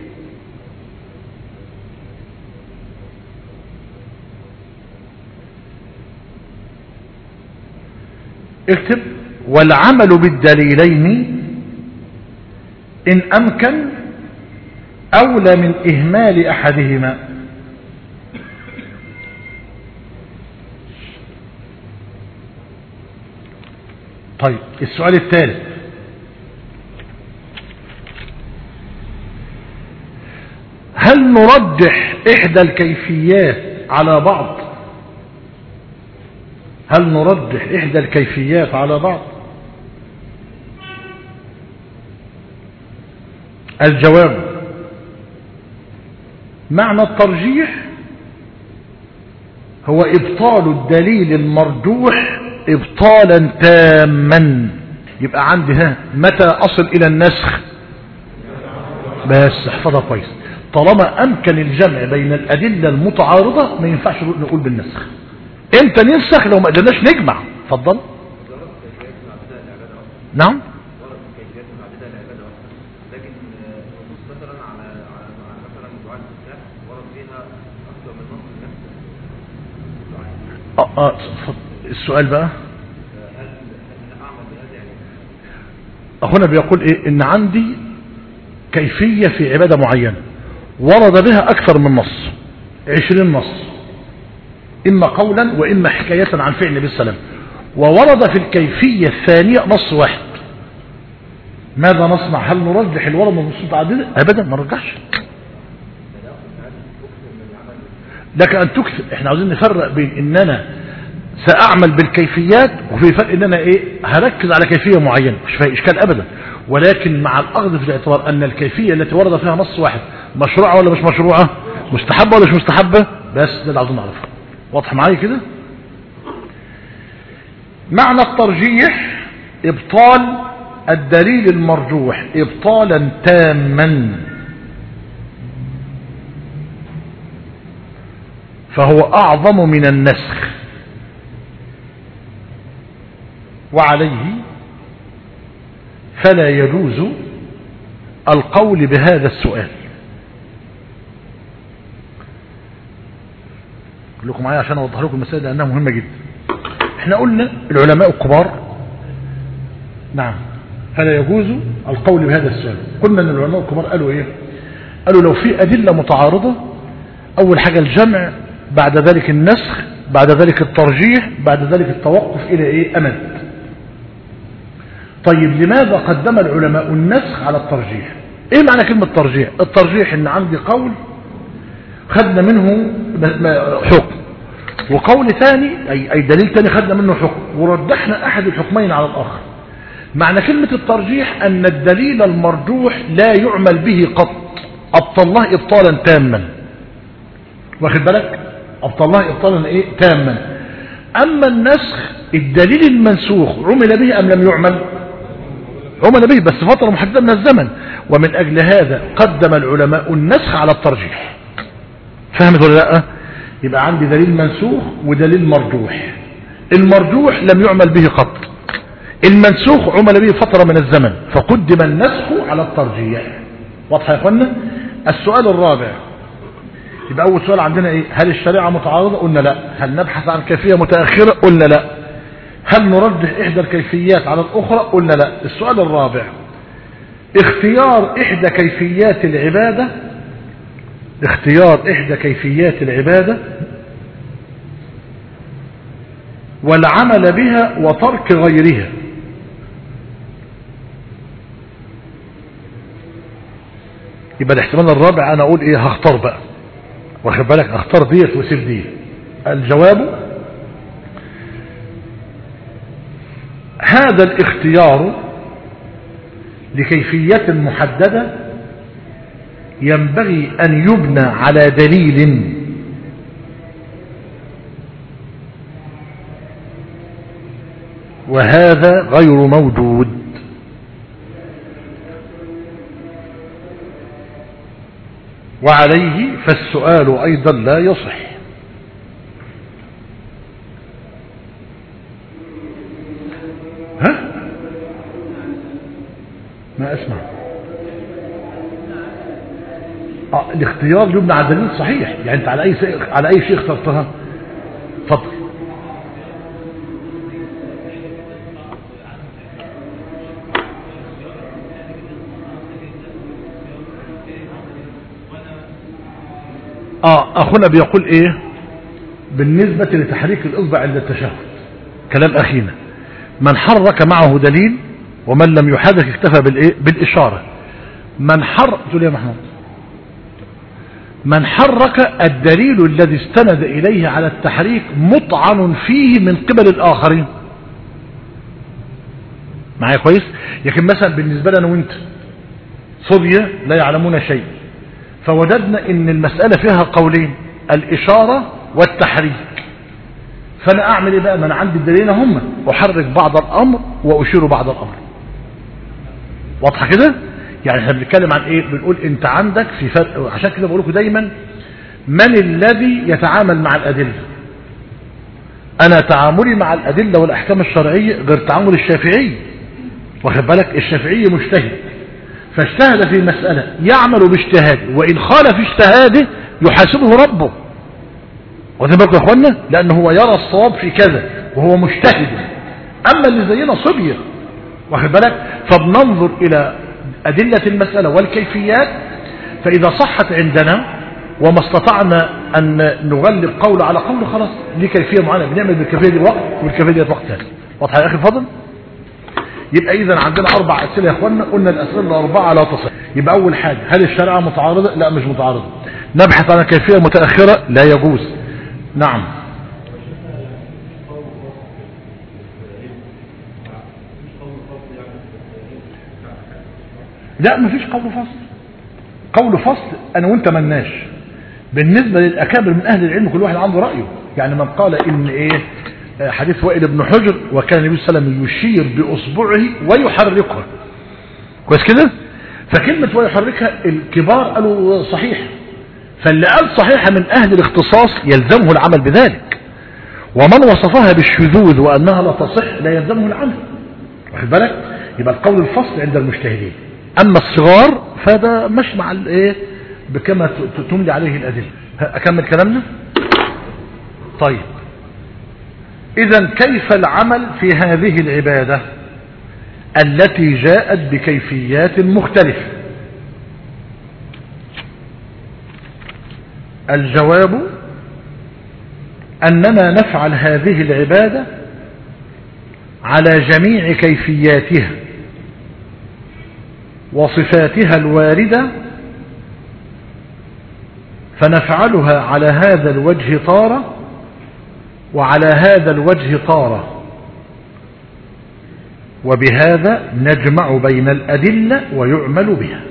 اكتب والعمل بالدليلين إن أمكن أولى من إهمال أحدهما طيب السؤال الثالث هل نرجح إحدى الكيفيات على بعض هل نرجح إحدى الكيفيات على بعض الجواب معنى الترجيح هو إبطال الدليل المرجوح إبطالا تاما يبقى عندي ها متى أصل إلى النسخ بس احفظها كويس طالما أمكن الجمع بين الأدلة المتعارضة ما ينفعش نقول بالنسخ امتى ننسخ لو ما قدرناش نجمع اتفضل نعم آه آه السؤال بقى أخونا بيقول إيه إن عندي كيفية في عبادة معينة ورد بها أكثر من نص عشرين نص إما قولا وإما حكاية عن فعل النبي صلى الله عليه وسلم وورد في الكيفية الثانية نص واحد ماذا نصنع هل نرجح الورد من نصوص عديدة أبدا ما نرجحش لك أن تكثر احنا عاوزين نفرق بين ان انا سأعمل بالكيفيات وفي فرق ان انا ايه هركز على كيفية معينة مش فيها اشكال ابدا ولكن مع الاخذ في الاعتبار ان الكيفية التي ورد فيها نص واحد مشروعة ولا مش مشروعة مستحبة ولا مش مستحبة بس ده اللي عاوزين نعرفه واضح معايا كده معنى الترجيح ابطال الدليل المرجوح ابطالا تاما فهو أعظم من النسخ وعليه فلا يجوز القول بهذا السؤال لكم معايا عشان أوضح لكم المسألة لأنها مهمة جدا احنا قلنا العلماء الكبار نعم فلا يجوز القول بهذا السؤال قلنا ان العلماء الكبار قالوا ايه قالوا لو في أدلة متعارضة أول حاجة الجمع بعد ذلك النسخ بعد ذلك الترجيح بعد ذلك التوقف إلى إيه أمد طيب لماذا قدم العلماء النسخ على الترجيح إيه معنى كلمة ترجيح الترجيح إن عندي قول خدنا منه حكم وقول ثاني أي, أي دليل ثاني خدنا منه حكم ورجحنا أحد الحكمين على الآخر معنى كلمة الترجيح أن الدليل المرجوح لا يعمل به قط أبطلناه إبطالا تاما واخد بالك أبطلناه إبطالا إيه تاما أما النسخ الدليل المنسوخ عمل به أم لم يعمل عمل به بس فترة محددة من الزمن ومن أجل هذا قدم العلماء النسخ على الترجيح فهمت ولا لا يبقى عندي دليل منسوخ ودليل مرجوح المرجوح لم يعمل به قط المنسوخ عمل به فترة من الزمن فقدم النسخ على الترجيح واضح يا اخوانا السؤال الرابع يبقى أول سؤال عندنا إيه هل الشريعة متعارضة قلنا لا هل نبحث عن كيفية متأخرة قلنا لا هل نرجح إحدى الكيفيات على الأخرى قلنا لا السؤال الرابع اختيار إحدى كيفيات العبادة اختيار إحدى كيفيات العبادة والعمل بها وترك غيرها يبقى الاحتمال الرابع انا اقول ايه هختار بقى واخد بالك اختار ديت واسيب دي الجواب هذا الاختيار لكيفية محددة ينبغي أن يبنى على دليل وهذا غير موجود وعليه فالسؤال أيضا لا يصح ها ما اسمع آه الاختيار يبنى على دليل صحيح يعني انت على اي شيء على اي شيء اخترتها اتفضل اه اخونا بيقول ايه بالنسبة لتحريك الاصبع عند التشهد كلام اخينا من حرك معه دليل ومن لم يحرك اكتفى بالايه بالاشاره من حرك تقول يا محمود من حرك الدليل الذي استند اليه على التحريك مطعن فيه من قبل الاخرين معايا كويس لكن مثلا بالنسبه لنا وانت صبية لا يعلمون شيء فوجدنا ان المسألة فيها قولين الاشارة والتحريك فانا اعمل ايه بقى ما انا عندي الدليل هم احرك بعض الامر واشير بعض الامر واضحه كده يعني احنا بنتكلم عن ايه بنقول انت عندك في فرق عشان كده بقول لكم دايما من الذي يتعامل مع الادله انا تعاملي مع الادله والاحكام الشرعيه غير تعامل الشافعي واخد بالك الشافعي مجتهد فاجتهد في مسألة يعمل باجتهاده وإن خالف اجتهاده يحاسبه ربه واخد بالكم يا اخوانا لأنه هو يرى الصواب في كذا وهو مجتهد أما اللي زينا صبية واخد بالك فبننظر إلى أدلة المسألة والكيفيات فإذا صحت عندنا وما استطعنا أن نغلب قول على قول خلاص دي كيفية معينة بنعمل بالكيفية دي وقت والكيفية دي وقت ثاني واضحة يا أخي فضل يبقى إذا عندنا أربع أسئلة يا أخوانا قلنا الأسئلة الأربعة لا تصح يبقى أول حاجة هل الشريعة متعارضة لا مش متعارضة نبحث عن كيفية متأخرة لا يجوز نعم لا مفيش قول فصل قول فصل أنا وأنت مناش بالنسبة للأكابر من أهل العلم كل واحد عنده رأيه يعني من قال إن إيه حديث وائل بن حجر وكان النبي صلى الله عليه وسلم يشير بأصبعه ويحركها كويس كده فكلمة ويحركها الكبار قالوا صحيح فاللي قال صحيحة من أهل الاختصاص يلزمه العمل بذلك ومن وصفها بالشذوذ وأنها لا تصح لا يلزمه العمل واخد بالك يبقى القول الفصل عند المجتهدين أما الصغار فده مش مع الايه بكما تملي عليه الأدلة أكمل كلامنا طيب إذا كيف العمل في هذه العبادة التي جاءت بكيفيات مختلفة الجواب أننا نفعل هذه العبادة على جميع كيفياتها وصفاتها الواردة فنفعلها على هذا الوجه طارة وعلى هذا الوجه طارة وبهذا نجمع بين الأدلة ويعمل بها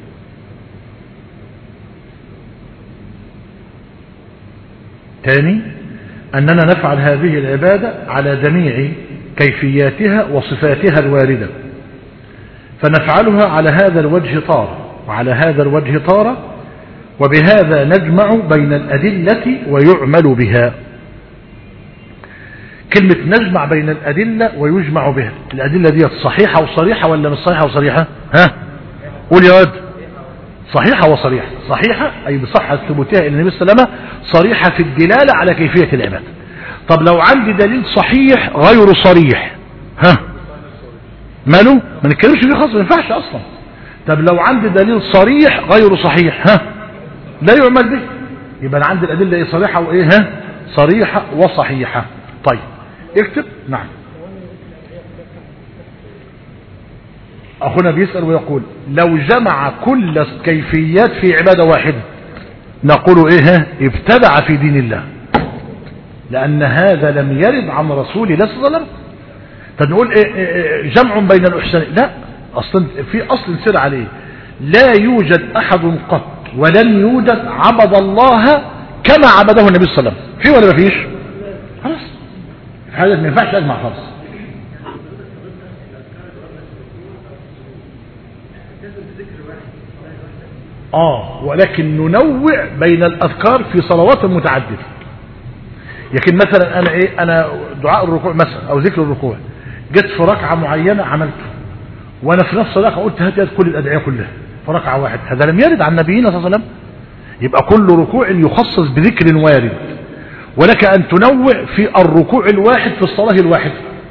ثاني أننا نفعل هذه العبادة على جميع كيفياتها وصفاتها الواردة فنفعلها على هذا الوجه طارة وعلى هذا الوجه طارة وبهذا نجمع بين الأدلة ويعمل بها كلمة نجمع بين الأدلة ويجمع بها الأدلة دي صحيحة وصريحة ولا مش صحيحة وصريحة ها قول يا واد صحيحة وصريحة صحيحة أي بصحة ثبوتها إلى النبي صلى الله عليه وسلم صريحة في الدلالة على كيفية العبادة طب لو عندي دليل صحيح غير صريح ها ماله ما نتكلمش فيه خاصة ما ينفعش أصلا طب لو عندي دليل صريح غير صحيح ها لا يعمل به يبقى أنا عندي الأدلة إيه صريحة وإيه ها صريحة وصحيحة طيب اكتب نعم أخونا بيسأل ويقول لو جمع كل كيفيات في عبادة واحدة نقول إيه ها ابتدع في دين الله لأن هذا لم يرد عن رسول الله صلى الله عليه وسلم فنقول إيه إيه جمع بين الأحسان لا أصلا في أصل سر عليه لا يوجد أحد قط ولن يوجد عبد الله كما عبده النبي صلى الله عليه وسلم في ولا ما فيش خلاص هذا ما ينفعش أجمع خالص آه ولكن ننوع بين الأذكار في صلوات متعددة لكن مثلا أنا إيه أنا دعاء الركوع مثلا أو ذكر الركوع جت في ركعة معينة عملته وأنا في نفس الركعة قلت هات كل الأدعية كلها في ركعة واحدة هذا لم يرد عن نبينا صلى الله عليه وسلم يبقى كل ركوع يخصص بذكر وارد ولك أن تنوع في الركوع الواحد في الصلاة الواحدة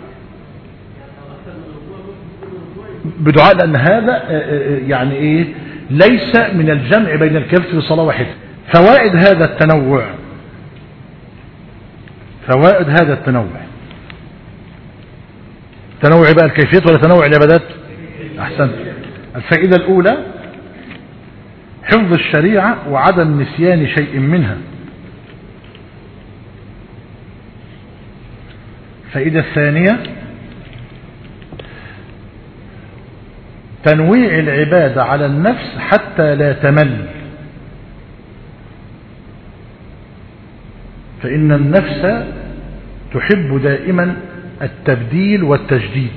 بدعاء لأن هذا يعني إيه ليس من الجمع بين الكلمات في صلاة واحدة فوائد هذا التنوع فوائد هذا التنوع تنوع بقى الكيفيات ولا تنوع العبادات أحسنت الفائدة الأولى حفظ الشريعة وعدم نسيان شيء منها الفائدة الثانية تنويع العبادة على النفس حتى لا تمل فإن النفس تحب دائما التبديل والتجديد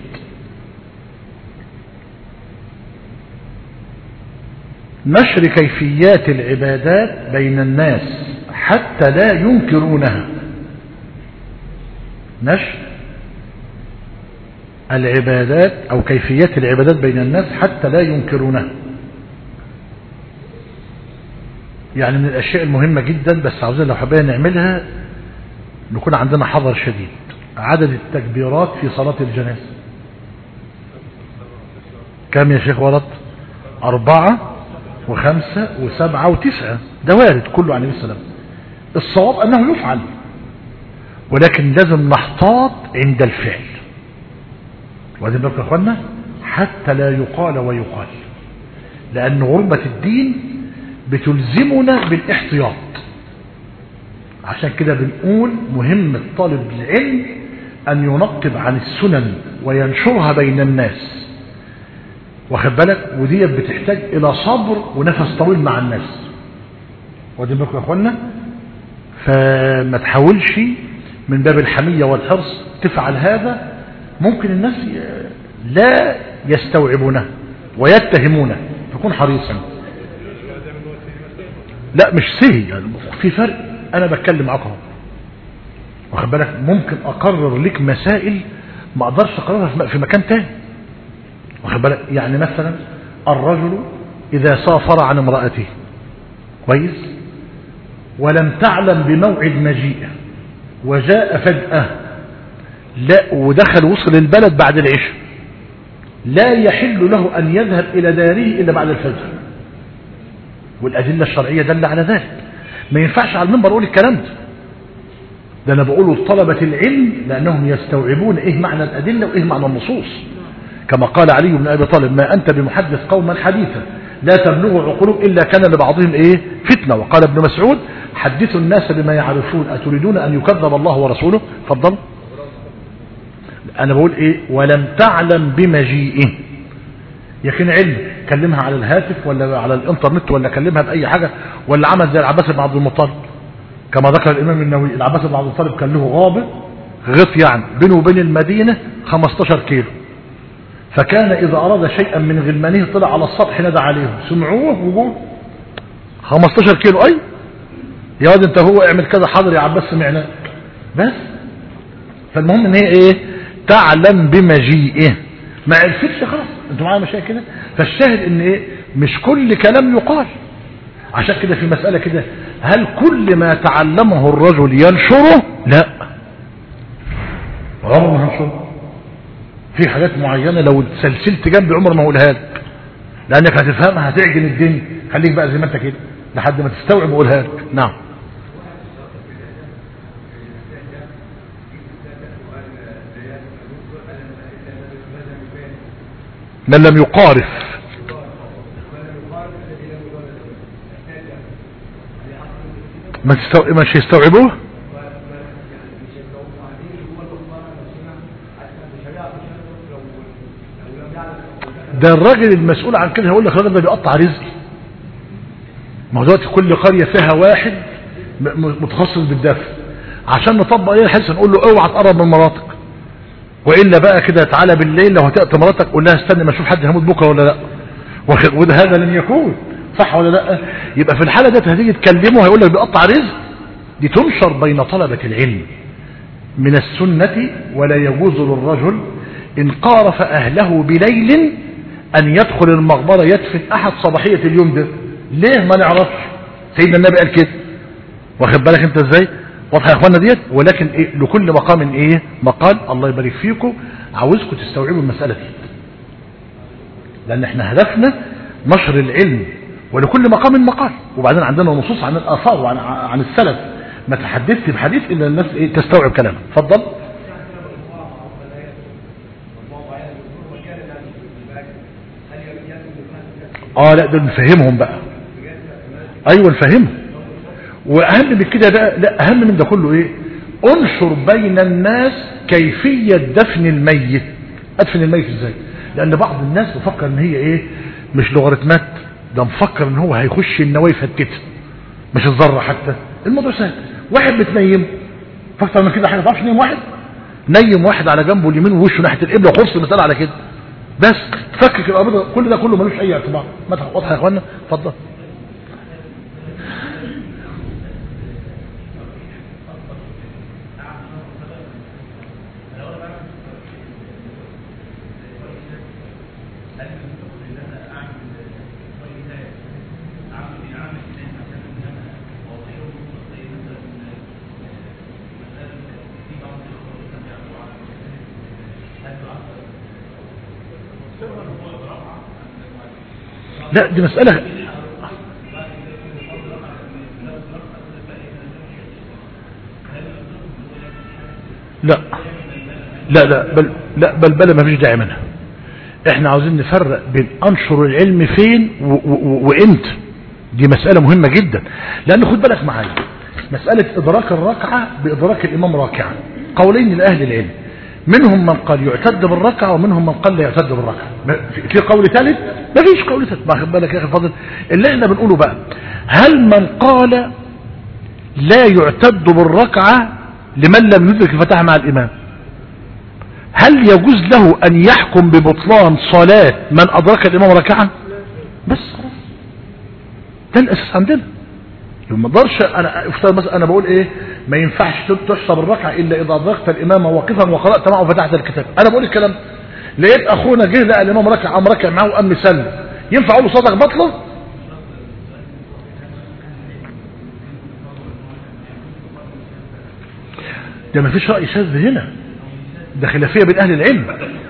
نشر كيفيات العبادات بين الناس حتى لا ينكرونها نشر العبادات أو كيفيات العبادات بين الناس حتى لا ينكرونها يعني من الأشياء المهمة جدا بس عاوزين لو حبينا نعملها نكون عندنا حذر شديد عدد التكبيرات في صلاة الجنازة كم يا شيخ ولد أربعة وخمسة وسبعة وتسعة ده وارد كله عن النبي صلى الله عليه وسلم الصواب أنه يفعل ولكن لازم نحتاط عند الفعل وهذا بالك يا اخوانا حتى لا يقال ويقال لأن غربة الدين بتلزمنا بالاحتياط عشان كده بنقول مهمة طالب العلم أن ينقب عن السنن وينشرها بين الناس واخد بالك ودي بتحتاج إلى صبر ونفس طويل مع الناس واخدين بالكم يا اخوانا فما تحاولش من باب الحمية والحرص تفعل هذا ممكن الناس لا يستوعبونه ويتهمونه فكون حريصا لا مش سهي يعني في فرق انا بتكلم معاك اهو واخد بالك ممكن اقرر لك مسائل ما اقدرش اقررها في مكان تاني واخد بالك يعني مثلا الرجل اذا سافر عن امرأته كويس ولم تعلم بموعد مجيئه وجاء فجأة لا ودخل وصل البلد بعد العشاء لا يحل له أن يذهب إلى داره إلا بعد الفجر والأدلة الشرعية دل على ذلك ما ينفعش على المنبر أقول الكلام ده ده أنا بقوله لطلبة العلم لأنهم يستوعبون إيه معنى الأدلة وإيه معنى النصوص كما قال علي بن أبي طالب ما أنت بمحدث قوما حديثا لا تبلغ عقولهم إلا كان لبعضهم إيه فتنة وقال ابن مسعود حدثوا الناس بما يعرفون أتريدون أن يكذب الله ورسوله فضل أنا بقول إيه ولم تعلم بمجيئه يكن علم كلمها على الهاتف ولا على الانترنت ولا كلمها بأي حاجة ولا عمل زي العباس بن عبد المطلب كما ذكر الإمام النووي العباس بن عبد المطلب كان له غابة غط يعني بينه وبين المدينة 15 كيلو فكان إذا أراد شيئا من غلمانه طلع على السطح ندى عليهم سمعوه وقول 15 كيلو أي يا واد انت هو اعمل كذا حاضر يا عباس سمعناك بس فالمهم ان هي ايه تعلم بمجيئه ما عرفتش خلاص انتوا معايا مشاكل كده فالشاهد ان ايه مش كل كلام يقال عشان كده في مسألة كده هل كل ما تعلمه الرجل ينشره لا عمر ما هنشره في حاجات معينة لو سلسلت جنبي عمر ما اقولها لك لانك هتفهمها هتعجن الدنيا خليك بقى زي ما انت كده لحد ما تستوعب اقولها لك نعم من لم يقارف ما تستو... مش يستوعبوه ده الراجل المسؤول عن كده هيقول لك الراجل ده بيقطع رزقي ما هو دلوقتي كل قرية فيها واحد متخصص بالدفع عشان نطبق ايه الحديث نقول له اوعى تقرب من مراتك والا بقى كده تعالى بالليل لو هتأتي مراتك قول لها استنى ما اشوف حد هيموت بكره ولا لا وده هذا لن يكون صح ولا لا يبقى في الحالة دي هتيجي تكلمه هيقول لك بيقطع رزق دي تنشر بين طلبة العلم من السنة ولا يجوز للرجل إن قارف أهله بليل أن يدخل المقبرة يدفن أحد صباحية اليوم ده ليه ما نعرفش سيدنا النبي قال كده واخد بالك انت ازاي واضحه يا اخوانا ديت ولكن إيه لكل مقام ايه مقال الله يبارك فيكم عاوزكم تستوعبوا المساله دي لان احنا هدفنا نشر العلم ولكل مقام مقال وبعدين عندنا نصوص عن الاثار وعن عن السلف ما تحدثت بحديث الا الناس ايه تستوعب كلامه اتفضل اه لا ده نفهمهم بقى ايوه نفهمهم واهم من كده بقى لا اهم من ده كله ايه انشر بين الناس كيفية دفن الميت ادفن الميت ازاي لان بعض الناس بفكر ان هي ايه مش لوغاريتمات ده مفكر ان هو هيخش النوايا يفتتها مش الذره حتى الموضوع سهل واحد بتنيمه فاكتر من كده حاجه تعرفش نيم واحد نيم واحد على جنبه اليمين ووشه ناحيه القبله وخلص المساله على كده بس فكك القبضه كل ده كله ملوش اي اعتبار واضح يا اخوانا اتفضل لا دي مسألة لا لا لا بل لا بل بل ما فيش داعي منها احنا عاوزين نفرق بين انشر العلم فين وامتى دي مسألة مهمة جدا لان خد بالك معايا مسألة ادراك الركعة بادراك الامام راكعا قولين لاهل العلم منهم من قال يعتد بالركعة ومنهم من قال لا يعتد بالركعة في قول ثالث ما فيش قول ثالث ما خد بالك يا اخي فاضل اللي احنا بنقوله بقى هل من قال لا يعتد بالركعة لمن لم يدرك الفتاح مع الامام هل يجوز له ان يحكم ببطلان صلاة من ادرك الامام ركعة بس خلاص ده الاساس عندنا ما اقدرش انا افترض مثلا انا بقول ايه ما ينفعش تحسب الركعه الا اذا ادركت الامام واقفا وقرات معه وفتحت الكتاب انا بقول الكلام لقيت اخونا جه لقى الامام ركع قام ركع معاه وقام مسلم ينفع اقول له صدق بطله ده ما فيش راي شاذ هنا ده خلافيه بين اهل العلم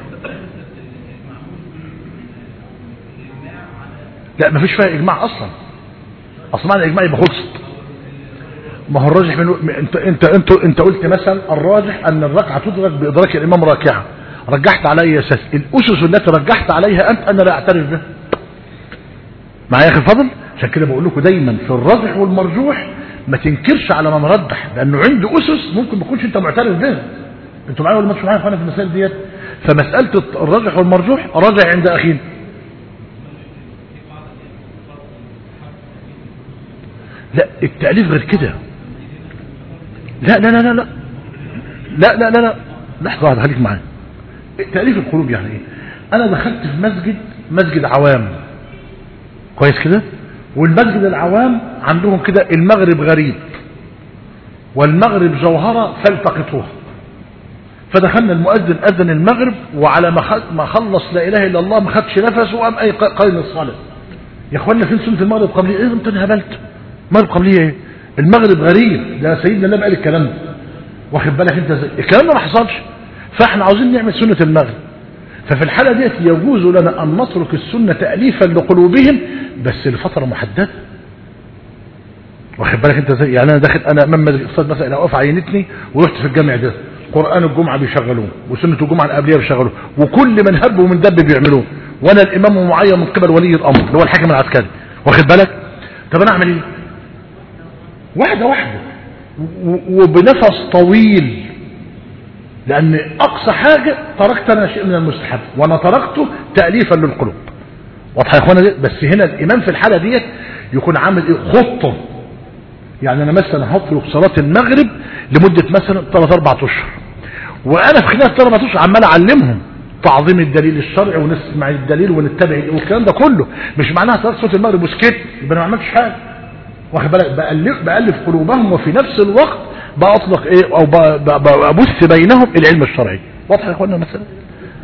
لا ما فيش فيها اجماع اصلا اصلا معنى الاجماع يبقى خلصت ما هو الراجح من انت انت انت انت قلت مثلا الراجح ان الركعه تدرك بادراك الامام راكعه رجحت على اي اساس الاسس التي رجحت عليها انت انا لا اعترف بها معايا يا اخي الفضل عشان كده بقول لكم دايما في الراجح والمرجوح ما تنكرش على من رجح لانه عنده اسس ممكن ما تكونش انت معترف بها انتوا معايا ولا مش معايا في المسائل ديت فمساله الراجح والمرجوح راجع عند اخينا لا التأليف غير كده لا لا لا لا لا لا لا لا لا لحظة واحدة خليك معايا تأليف القلوب يعني ايه انا دخلت في مسجد مسجد عوام كويس كده والمسجد العوام عندهم كده المغرب غريب والمغرب جوهرة فالتقطوها فدخلنا المؤذن أذن المغرب وعلى ما خلص لا إله إلا الله ما خدش نفسه وقام أي قائم الصلاة يا اخوانا فين سنة المغرب قبلية ايه انت انهبلت المغرب قبلية ايه المغرب غريب ده سيدنا النبي قال الكلام ده واخد بالك انت زي الكلام ده ما حصلش فاحنا عاوزين نعمل سنة المغرب ففي الحالة ديت يجوز لنا أن نترك السنة تأليفا لقلوبهم بس لفترة محددة واخد بالك انت زي يعني انا داخل انا امام مسجد استاذ مثلا لو واقف عينتني ورحت في الجامع ده قرآن الجمعة بيشغلوه وسنة الجمعة القبلية بيشغلوه وكل من هب ومن دب بيعملوه وانا الامام معين من قبل ولي الامر اللي هو الحاكم العسكري واخد بالك طب انا اعمل ايه واحدة واحدة وبنفس طويل لأن أقصى حاجة تركت أنا شيء من المستحب وأنا تركته تأليفا للقلوب واضح يا اخوانا بس هنا الإمام في الحالة ديت يكون عامل إيه خطة يعني أنا مثلا هطلق صلاة المغرب لمدة مثلا 3 4 أشهر وأنا في خلال 3 4 أشهر عمال أعلمهم تعظيم الدليل الشرعي ونسمع الدليل ونتبع والكلام ده كله مش معناها صلاة صلاة المغرب وسكت يبقى أنا ما عملتش حاجة واخد بالك بألف, بألف قلوبهم وفي نفس الوقت بأطلق ايه او ببث بينهم العلم الشرعي واضح يا اخوانا المسألة